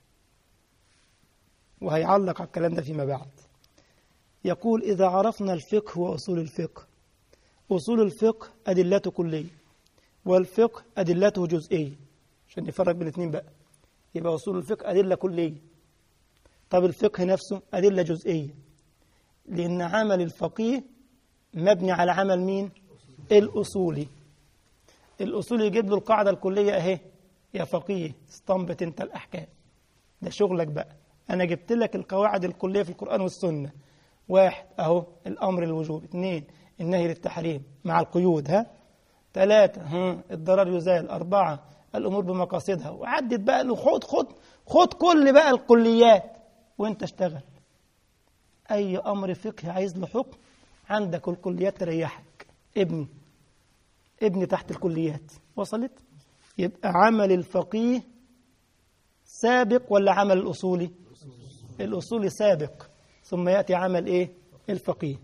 [SPEAKER 1] وهيعلق على الكلام ده فيما بعد يقول إذا عرفنا الفقه وأصول الفقه أصول الفقه أدلته كلية والفقه أدلته جزئية عشان نفرق بين الاثنين بقى يبقى أصول الفقه أدلة كلية طب الفقه نفسه أدلة جزئية لأن عمل الفقيه مبني على عمل مين؟ الأصولي الأصولي يجيب له القاعدة الكلية أهي يا فقيه استنبط أنت الأحكام ده شغلك بقى أنا جبت لك القواعد الكلية في القرآن والسنة واحد أهو الأمر للوجوب اثنين النهي للتحريم مع القيود ها ثلاثة ها الضرر يزال أربعة الأمور بمقاصدها وعدت بقى خد خد خد كل بقى الكليات وانت اشتغل أي أمر فقهي عايز له حكم عندك الكليات تريحك ابني ابني تحت الكليات وصلت يبقى عمل الفقيه سابق ولا عمل الأصولي الأصولي سابق ثم يأتي عمل إيه الفقيه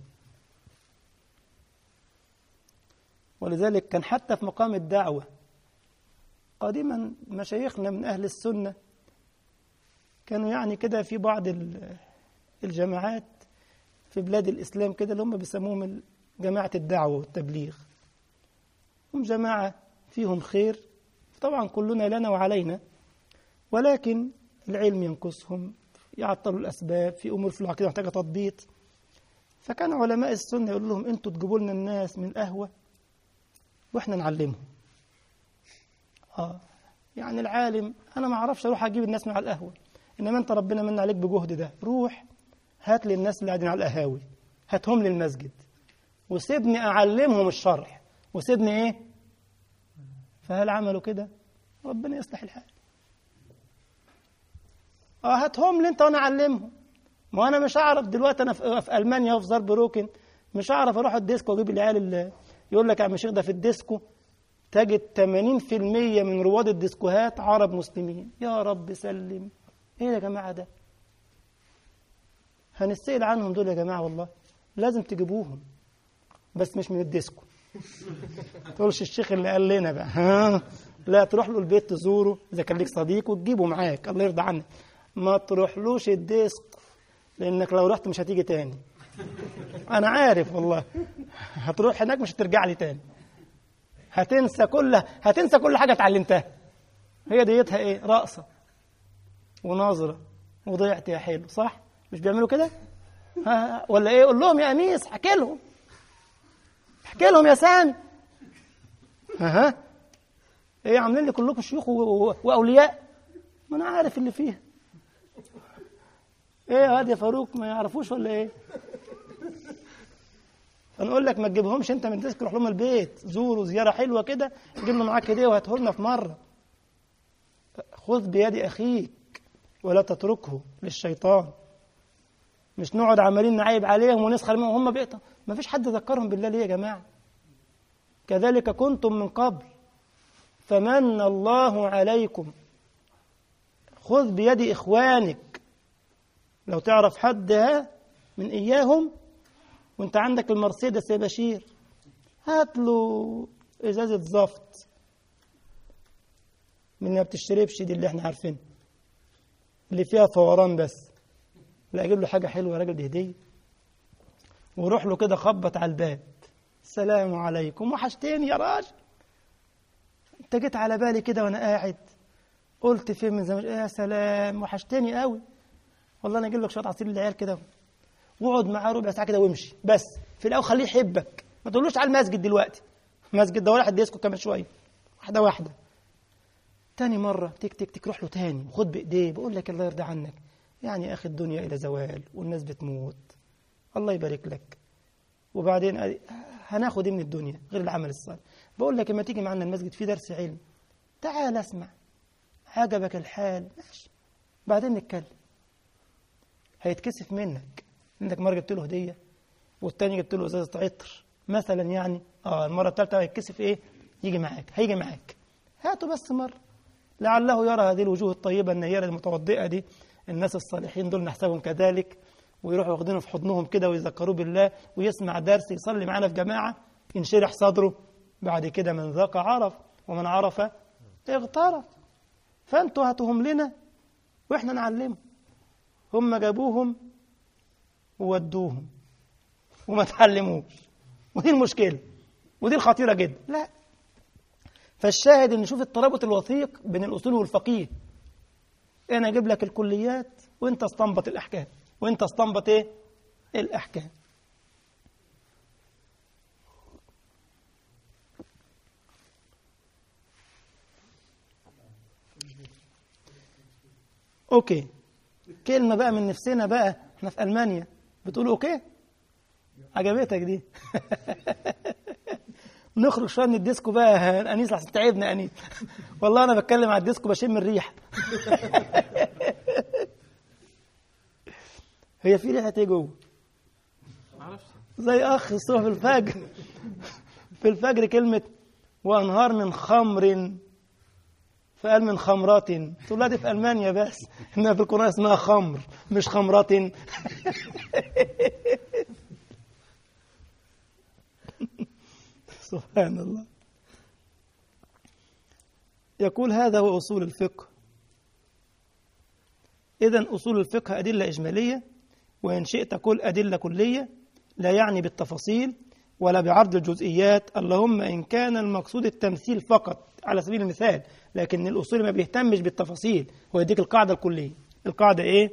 [SPEAKER 1] ولذلك كان حتى في مقام الدعوة قديما مشايخنا من أهل السنة كانوا يعني كده في بعض الجماعات في بلاد الإسلام كده اللي هم بيسموهم جماعة الدعوة والتبليغ هم جماعة فيهم خير طبعا كلنا لنا وعلينا ولكن العلم ينقصهم يعطلوا الأسباب في أمور في العقيدة محتاجة تضبيط فكان علماء السنة يقول لهم أنتوا تجيبوا لنا الناس من القهوة وإحنا نعلمهم آه يعني العالم أنا ما أعرفش أروح أجيب الناس من على القهوة إنما أنت ربنا من عليك بجهد ده روح هات لي الناس اللي قاعدين على القهاوي هاتهم للمسجد وسيبني أعلمهم الشرح وسيبني إيه فهل عملوا كده ربنا يصلح الحال اه هاتهم لي انت وانا اعلمهم ما انا مش هعرف دلوقتي انا في, في المانيا وفي زاربروكن مش هعرف اروح الديسكو واجيب العيال اللي يقول لك يا عم الشيخ ده في الديسكو تجد 80% من رواد الديسكوهات عرب مسلمين يا رب سلم ايه يا جماعه ده هنسأل عنهم دول يا جماعه والله لازم تجيبوهم بس مش من الديسكو تقولش الشيخ اللي قال لنا بقى ها لا تروح له البيت تزوره اذا كان ليك صديق وتجيبه معاك الله يرضى عنك ما تروحلوش الديسك لانك لو رحت مش هتيجي تاني انا عارف والله هتروح هناك مش هترجع لي تاني هتنسى كل هتنسى كل حاجه اتعلمتها هي ديتها ايه رقصه ونظره وضيعت يا حلو صح مش بيعملوا كده ها ولا ايه قول لهم يا انيس احكي لهم احكي لهم يا سامي ها ايه عاملين لي كلكم شيوخ واولياء ما انا عارف اللي فيها ايه يا واد يا فاروق ما يعرفوش ولا ايه فنقول لك ما تجيبهمش انت من ديسك روح لهم البيت زوروا زياره حلوه كده جيب لنا معاك هديه وهاته لنا في مره خذ بيد أخيك ولا تتركه للشيطان مش نقعد عمالين نعيب عليهم ونسخر منهم هم بيقطع ما فيش حد ذكرهم بالله ليه يا جماعة كذلك كنتم من قبل فمن الله عليكم خذ بيد إخوانك لو تعرف حد ها من إياهم وانت عندك المرسيدس يا بشير هات له إزازة زفت من ما بتشتربش دي اللي احنا عارفينها اللي فيها فوران بس لا اجيب له حاجه حلوه يا راجل دي هديه وروح له كده خبط على الباب السلام عليكم وحشتني يا راجل انت جيت على بالي كده وانا قاعد قلت فين من زمان يا سلام وحشتني قوي والله انا اجيب لك شويه عصير للعيال كده واقعد معاه ربع ساعه كده وامشي بس في الاول خليه يحبك ما تقولوش على المسجد دلوقتي المسجد ده واحد يسكت كمان شويه واحده واحده تاني مرة تك تك تك روح له تاني وخد بإيديه بقول لك الله يرضى عنك يعني يا أخي الدنيا إلى زوال والناس بتموت الله يبارك لك وبعدين هناخد ايه من الدنيا غير العمل الصالح بقول لك لما تيجي معنا المسجد في درس علم تعال اسمع عجبك الحال ماشي بعدين نتكلم هيتكسف منك انك مره جبت له هديه والتاني جبت له ازازه عطر مثلا يعني اه المره الثالثه هيتكسف ايه يجي معاك هيجي معاك هاته بس مره لعله يرى هذه الوجوه الطيبه النيره المتوضئه دي الناس الصالحين دول نحسبهم كذلك ويروحوا واخدينه في حضنهم كده ويذكروه بالله ويسمع درس يصلي معانا في جماعه ينشرح صدره بعد كده من ذاق عرف ومن عرف اغترف فانتوا هاتوهم لنا واحنا نعلمهم هم جابوهم وودوهم وما تعلموش ودي المشكله ودي الخطيره جدا لا فالشاهد ان نشوف الترابط الوثيق بين الاصول والفقيه انا اجيب لك الكليات وانت استنبط الاحكام وانت استنبط ايه الاحكام اوكي كلمه بقى من نفسنا بقى احنا في المانيا بتقول اوكي عجبتك دي نخرج شويه من الديسكو بقى انيس لحسن تعبنا انيس والله انا بتكلم على الديسكو بشم الريحه هي في ريحه ايه جوه
[SPEAKER 2] معرفش
[SPEAKER 1] زي اخ الصبح في الفجر في الفجر كلمه وانهار من خمر فقال من خمرات تقول لا دي في المانيا بس انها في القران اسمها خمر مش خمرات سبحان الله يقول هذا هو أصول الفقه إذا أصول الفقه أدلة إجمالية وإن شئت قل أدلة كلية لا يعني بالتفاصيل ولا بعرض الجزئيات اللهم إن كان المقصود التمثيل فقط على سبيل المثال لكن الأصول ما بيهتمش بالتفاصيل هو يديك القاعدة الكلية القاعدة إيه؟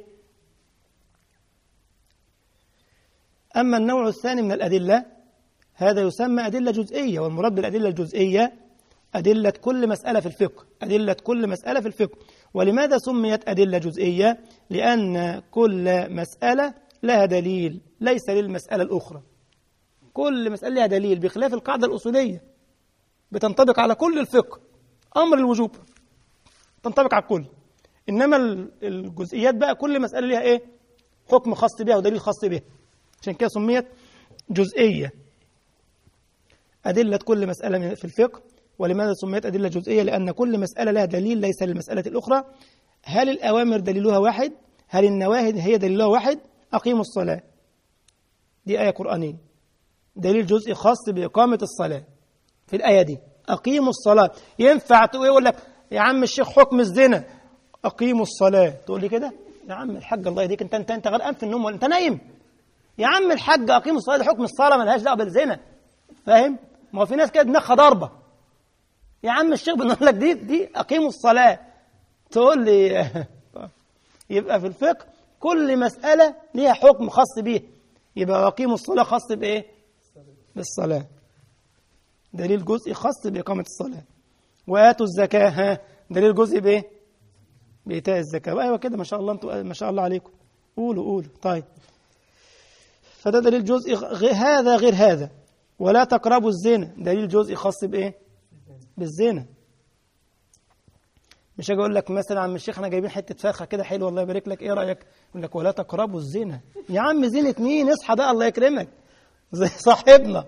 [SPEAKER 1] أما النوع الثاني من الأدلة هذا يسمى أدلة جزئية والمراد بالأدلة الجزئية أدلة كل مسألة في الفقه أدلة كل مسألة في الفقه ولماذا سميت أدلة جزئية؟ لأن كل مسألة لها دليل ليس للمسألة الأخرى كل مسألة لها دليل بخلاف القاعدة الأصولية بتنطبق على كل الفقه أمر الوجوب تنطبق على الكل إنما الجزئيات بقى كل مسألة لها إيه؟ حكم خاص بها ودليل خاص بها عشان كده سميت جزئية أدلة كل مسألة في الفقه ولماذا سميت أدلة جزئية؟ لأن كل مسألة لها دليل ليس للمسألة الأخرى هل الأوامر دليلها واحد؟ هل النواهي هي دليلها واحد؟ أقيموا الصلاة دي آية قرآنية دليل جزئي خاص بإقامة الصلاة في الآية دي أقيموا الصلاة ينفع تقول يقول لك يا عم الشيخ حكم الزنا أقيموا الصلاة تقول لي كده يا عم الحاج الله يهديك أنت أنت أنت غرقان في النوم ولا أنت نايم يا عم الحاج أقيموا الصلاة ده حكم الصلاة ملهاش دعوة بالزنا فاهم؟ ما هو في ناس كده دماغها ضربة يا عم الشيخ بنقول لك دي دي أقيموا الصلاة تقول لي يبقى في الفقه كل مسألة ليها حكم خاص بيها يبقى أقيموا الصلاة خاص بإيه؟ بالصلاة دليل جزئي خاص بإقامة الصلاة وآتوا الزكاة ها دليل جزئي بإيه؟ بإيتاء الزكاة أيوة كده ما شاء الله أنتوا ما شاء الله عليكم قولوا قولوا طيب فده دليل جزئي غ- هذا غير هذا ولا تقربوا الزنا دليل جزئي خاص بإيه؟ بالزنا مش هاجي اقول لك مثلا عم الشيخ احنا جايبين حته فرخه كده حلوه الله يبارك لك ايه رايك؟ يقول لك ولا تقربوا الزنا يا عم زينة مين اصحى بقى الله يكرمك زي صاحبنا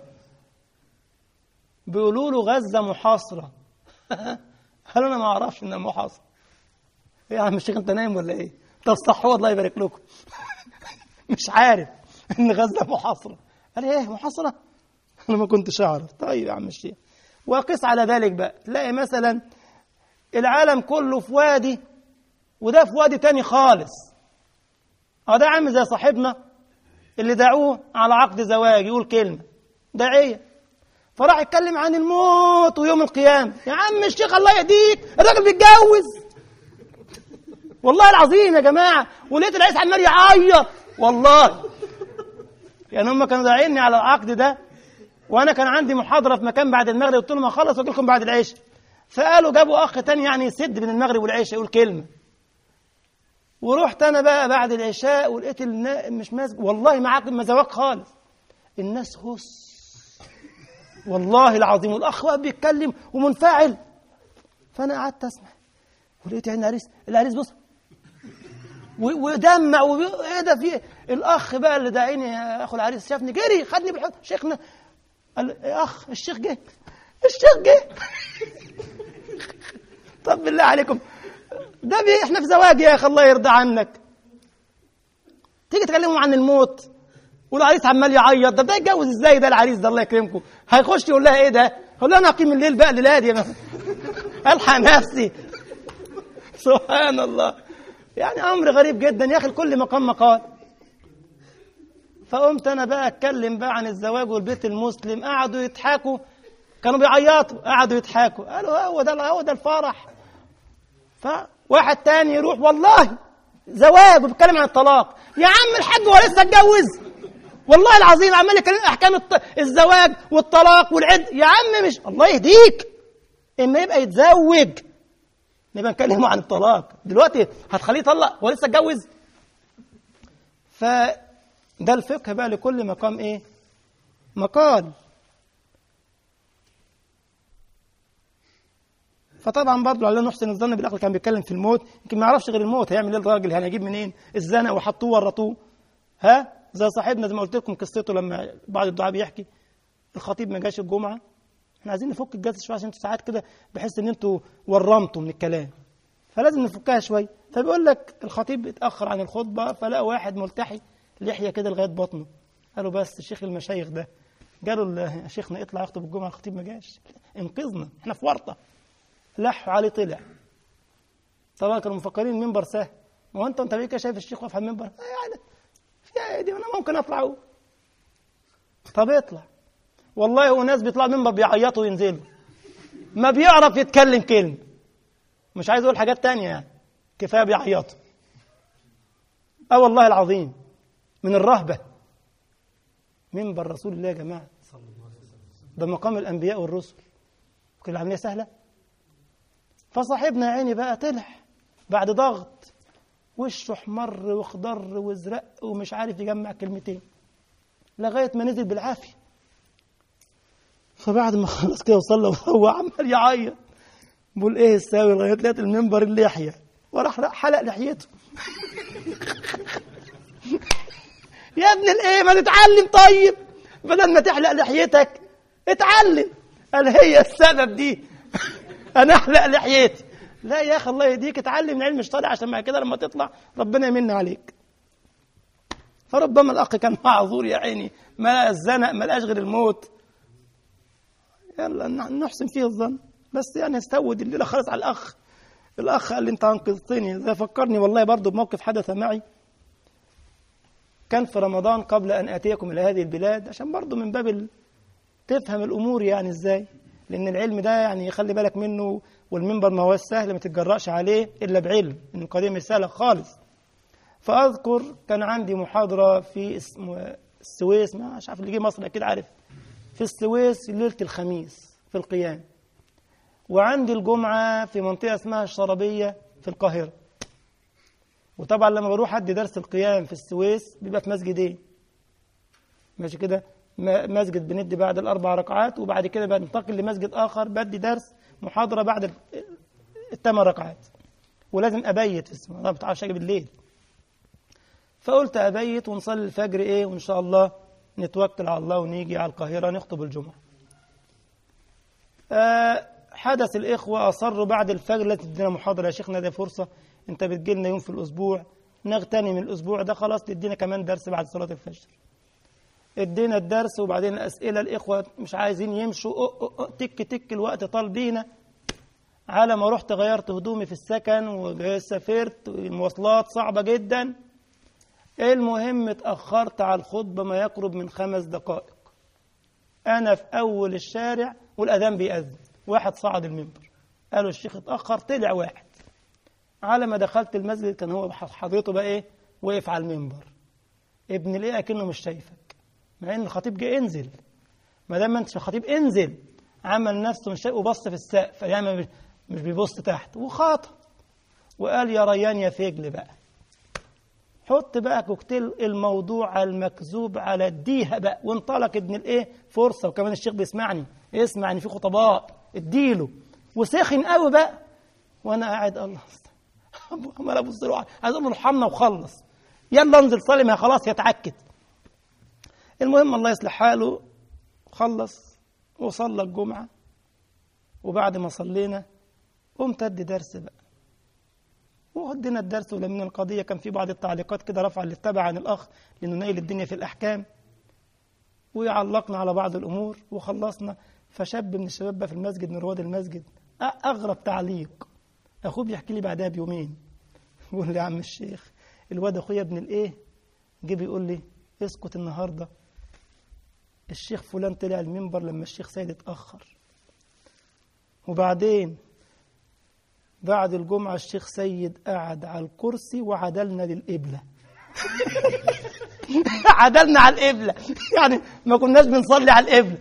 [SPEAKER 1] بيقولوا له غزه محاصره قال انا ما اعرفش انها محاصره ايه يا عم الشيخ انت نايم ولا ايه؟ طب صحوا الله يبارك لكم مش عارف ان غزه محاصره قال ايه محاصره؟ انا ما كنتش اعرف طيب يا عم الشيخ وقس على ذلك بقى تلاقي مثلا العالم كله في وادي وده في وادي تاني خالص اه ده عامل زي صاحبنا اللي دعوه على عقد زواج يقول كلمة داعية فراح يتكلم عن الموت ويوم القيامة يا عم الشيخ الله يهديك الراجل بيتجوز والله العظيم يا جماعة ولقيت العيس عمال يعيط والله يعني هم كانوا داعيني على العقد ده وانا كان عندي محاضره في مكان بعد المغرب قلت لهم اخلص واجي لكم بعد العشاء فقالوا جابوا اخ تاني يعني يسد بين المغرب والعشاء يقول كلمه ورحت انا بقى بعد العشاء ولقيت النا... مش ماسك والله معاك مزواج خالص الناس هس والله العظيم والاخ واقف بيتكلم ومنفعل فانا قعدت اسمع ولقيت يعني العريس العريس بص و- ودمع وبي... ايه ده في الاخ بقى اللي داعيني يا اخو العريس شافني جري خدني بالحضن شيخنا قال يا اخ الشيخ جه الشيخ جه طب بالله عليكم ده بي احنا في زواج يا اخي الله يرضى عنك تيجي تكلموا عن الموت والعريس عمال يعيط ده ده يتجوز ازاي ده العريس ده الله يكرمكم هيخش يقول لها ايه ده يقول لها انا اقيم الليل بقى ليلادي انا الحق نفسي سبحان الله يعني امر غريب جدا يا اخي لكل مقام مقال فقمت انا بقى اتكلم بقى عن الزواج والبيت المسلم قعدوا يضحكوا كانوا بيعيطوا قعدوا يضحكوا قالوا هو ده هو ده الفرح فواحد تاني يروح والله زواج وبيتكلم عن الطلاق يا عم الحاج هو لسه اتجوز والله العظيم عمال يتكلم احكام الط- الزواج والطلاق والعد يا عم مش الله يهديك اما يبقى يتزوج نبقى نكلمه عن الطلاق دلوقتي هتخليه يطلق هو لسه اتجوز فده الفقه بقى لكل مقام ايه مقال فطبعا برضه على نحسن الظن بالاخر كان بيتكلم في الموت يمكن ما يعرفش غير الموت هيعمل ايه الراجل هنجيب منين الزنا وحطوه ورطوه ها زي صاحبنا زي ما قلت لكم قصته لما بعض الدعاء بيحكي الخطيب ما جاش الجمعه احنا عايزين نفك الجلسه شويه عشان انتوا ساعات كده بحس ان انتوا ورمتوا من الكلام فلازم نفكها شويه فبيقول لك الخطيب اتاخر عن الخطبه فلقى واحد ملتحي لحيه كده لغايه بطنه قالوا بس شيخ المشايخ ده قالوا ل- شيخنا اطلع يخطب الجمعه الخطيب ما جاش انقذنا احنا في ورطه لحوا عليه طلع طبعا كانوا مفكرين المنبر سهل ما هو انت انت بيك شايف الشيخ واقف على المنبر آه يعني في ايه دي انا ممكن اطلع أقول. طب اطلع والله هو ناس بيطلعوا المنبر بيعيطوا وينزلوا ما بيعرف يتكلم كلمه مش عايز اقول حاجات تانية يعني كفايه بيعيطوا اه والله العظيم من الرهبه منبر رسول الله يا جماعه ده مقام الانبياء والرسل كل العمليه سهله فصاحبنا يا عيني بقى طلع بعد ضغط وشه احمر واخضر وازرق ومش عارف يجمع كلمتين لغايه ما نزل بالعافيه فبعد ما خلص كده وصلى وهو عمال يعيط بقول ايه الساوي لغايه لقيت المنبر اللحيه وراح حلق لحيته يا ابن الايه ما تتعلم طيب بدل ما تحلق لحيتك اتعلم قال هي السبب دي انا احلق لحيتي لا يا اخي الله يهديك اتعلم من علم الشرع عشان بعد كده لما تطلع ربنا يمن عليك فربما الاخ كان معذور يا عيني ما الزنق ما لقاش غير الموت يلا نحسن فيه الظن بس يعني استود الليله خالص على الاخ الاخ قال لي انت انقذتني ده فكرني والله برضه بموقف حدث معي كان في رمضان قبل ان اتيكم الى هذه البلاد عشان برضه من باب ال... تفهم الامور يعني ازاي لان العلم ده يعني خلي بالك منه والمنبر ما هو سهل ما تتجرأش عليه الا بعلم ان القضيه مش سهله خالص فاذكر كان عندي محاضره في اسم السويس ما مش عارف اللي جه مصر اكيد عارف في السويس ليله الخميس في القيام وعندي الجمعه في منطقه اسمها الشربيه في القاهره وطبعا لما بروح ادي درس القيام في السويس بيبقى في مسجدين ماشي كده مسجد بندي بعد الاربع ركعات وبعد كده بنتقل لمسجد اخر بدي درس محاضره بعد الثمان ركعات ولازم أبيت في السماء ما بتعرفش أجي بالليل فقلت أبيت ونصلي الفجر إيه وإن شاء الله نتوكل على الله ونيجي على القاهرة نخطب الجمعة آه حدث الإخوة أصروا بعد الفجر لا تدينا محاضرة يا شيخنا دي فرصة أنت بتجيلنا يوم في الأسبوع نغتنم الأسبوع ده خلاص تدينا كمان درس بعد صلاة الفجر ادينا الدرس وبعدين الأسئلة الإخوة مش عايزين يمشوا أو أو أو تك تك الوقت طال بينا على ما رحت غيرت هدومي في السكن وسافرت المواصلات صعبة جدا المهم اتأخرت على الخطبة ما يقرب من خمس دقائق أنا في أول الشارع والأذان بيأذن واحد صعد المنبر قالوا الشيخ اتأخر طلع واحد على ما دخلت المسجد كان هو حضرته بقى إيه وقف على المنبر ابن الإيه أكنه مش شايفك مع إن الخطيب جه انزل ما دام ما أنتش الخطيب انزل عمل نفسه مش شايف وبص في السقف يعني مش- مش بيبص تحت وخاطب وقال يا ريان يا فجل بقى حط بقى كوكتيل الموضوع المكذوب على الديها بقى وانطلق ابن الايه فرصه وكمان الشيخ بيسمعني اسمع ان في خطباء اديله وسخن قوي بقى وانا قاعد الله عمال ابص له عايز اقول له ارحمنا وخلص يلا انزل صلي ما خلاص يتعكد المهم الله يصلح حاله خلص وصلى الجمعه وبعد ما صلينا قمت ادي درس بقى وودينا الدرس ولمنا القضية كان في بعض التعليقات كده رفع اللي اتبع عن الأخ لننيل الدنيا في الأحكام وعلقنا على بعض الأمور وخلصنا فشاب من الشباب بقى في المسجد من رواد المسجد أ- أغرب تعليق أخوه بيحكي لي بعدها بيومين بيقول لي يا عم الشيخ الواد أخويا ابن الإيه جه بيقول لي اسكت النهاردة الشيخ فلان طلع المنبر لما الشيخ سيد اتأخر وبعدين بعد الجمعة الشيخ سيد قعد على الكرسي وعدلنا للقبلة عدلنا على القبلة يعني ما كناش بنصلي على القبلة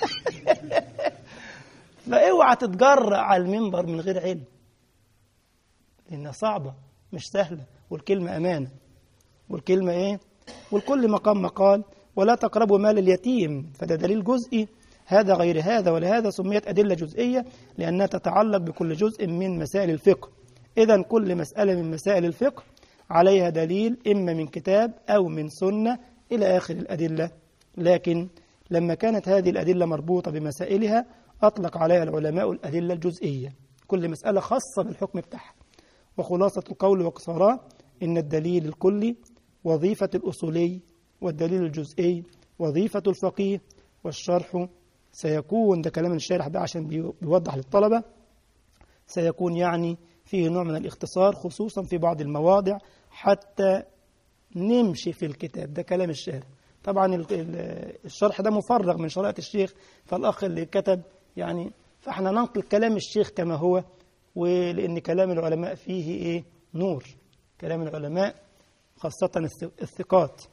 [SPEAKER 1] فاوعى تتجرأ على المنبر من غير علم لأنها صعبة مش سهلة والكلمة أمانة والكلمة إيه والكل مقام مقال ولا تقربوا مال اليتيم فده دليل جزئي هذا غير هذا ولهذا سميت أدلة جزئية لأنها تتعلق بكل جزء من مسائل الفقه إذا كل مسألة من مسائل الفقه عليها دليل إما من كتاب أو من سنة إلى آخر الأدلة لكن لما كانت هذه الأدلة مربوطة بمسائلها أطلق عليها العلماء الأدلة الجزئية كل مسألة خاصة بالحكم بتاعها وخلاصة القول واقتصاراه إن الدليل الكلي وظيفة الأصولي والدليل الجزئي وظيفة الفقيه والشرح سيكون ده كلام الشارح بقى عشان بي- بيوضح للطلبة سيكون يعني فيه نوع من الاختصار خصوصا في بعض المواضع حتى نمشي في الكتاب ده كلام الشارح طبعا ال- ال- الشرح ده مفرغ من شرائط الشيخ فالأخ اللي كتب يعني فاحنا ننقل كلام الشيخ كما هو ولأن كلام العلماء فيه إيه نور كلام العلماء خاصة الث- الثقات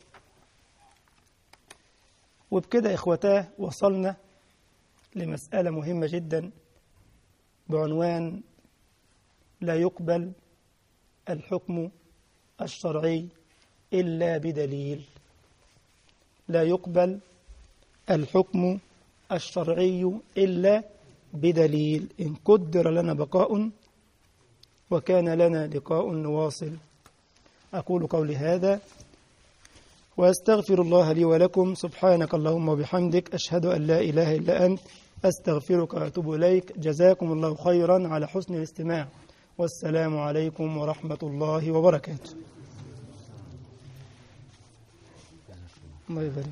[SPEAKER 1] وبكده إخوتاه وصلنا لمسألة مهمة جدا بعنوان لا يقبل الحكم الشرعي إلا بدليل لا يقبل الحكم الشرعي إلا بدليل إن قدر لنا بقاء وكان لنا لقاء نواصل أقول قولي هذا وأستغفر الله لي ولكم سبحانك اللهم وبحمدك أشهد أن لا إله إلا أنت أستغفرك وأتوب إليك جزاكم الله خيرا على حسن الاستماع والسلام عليكم ورحمة الله وبركاته الله يبارك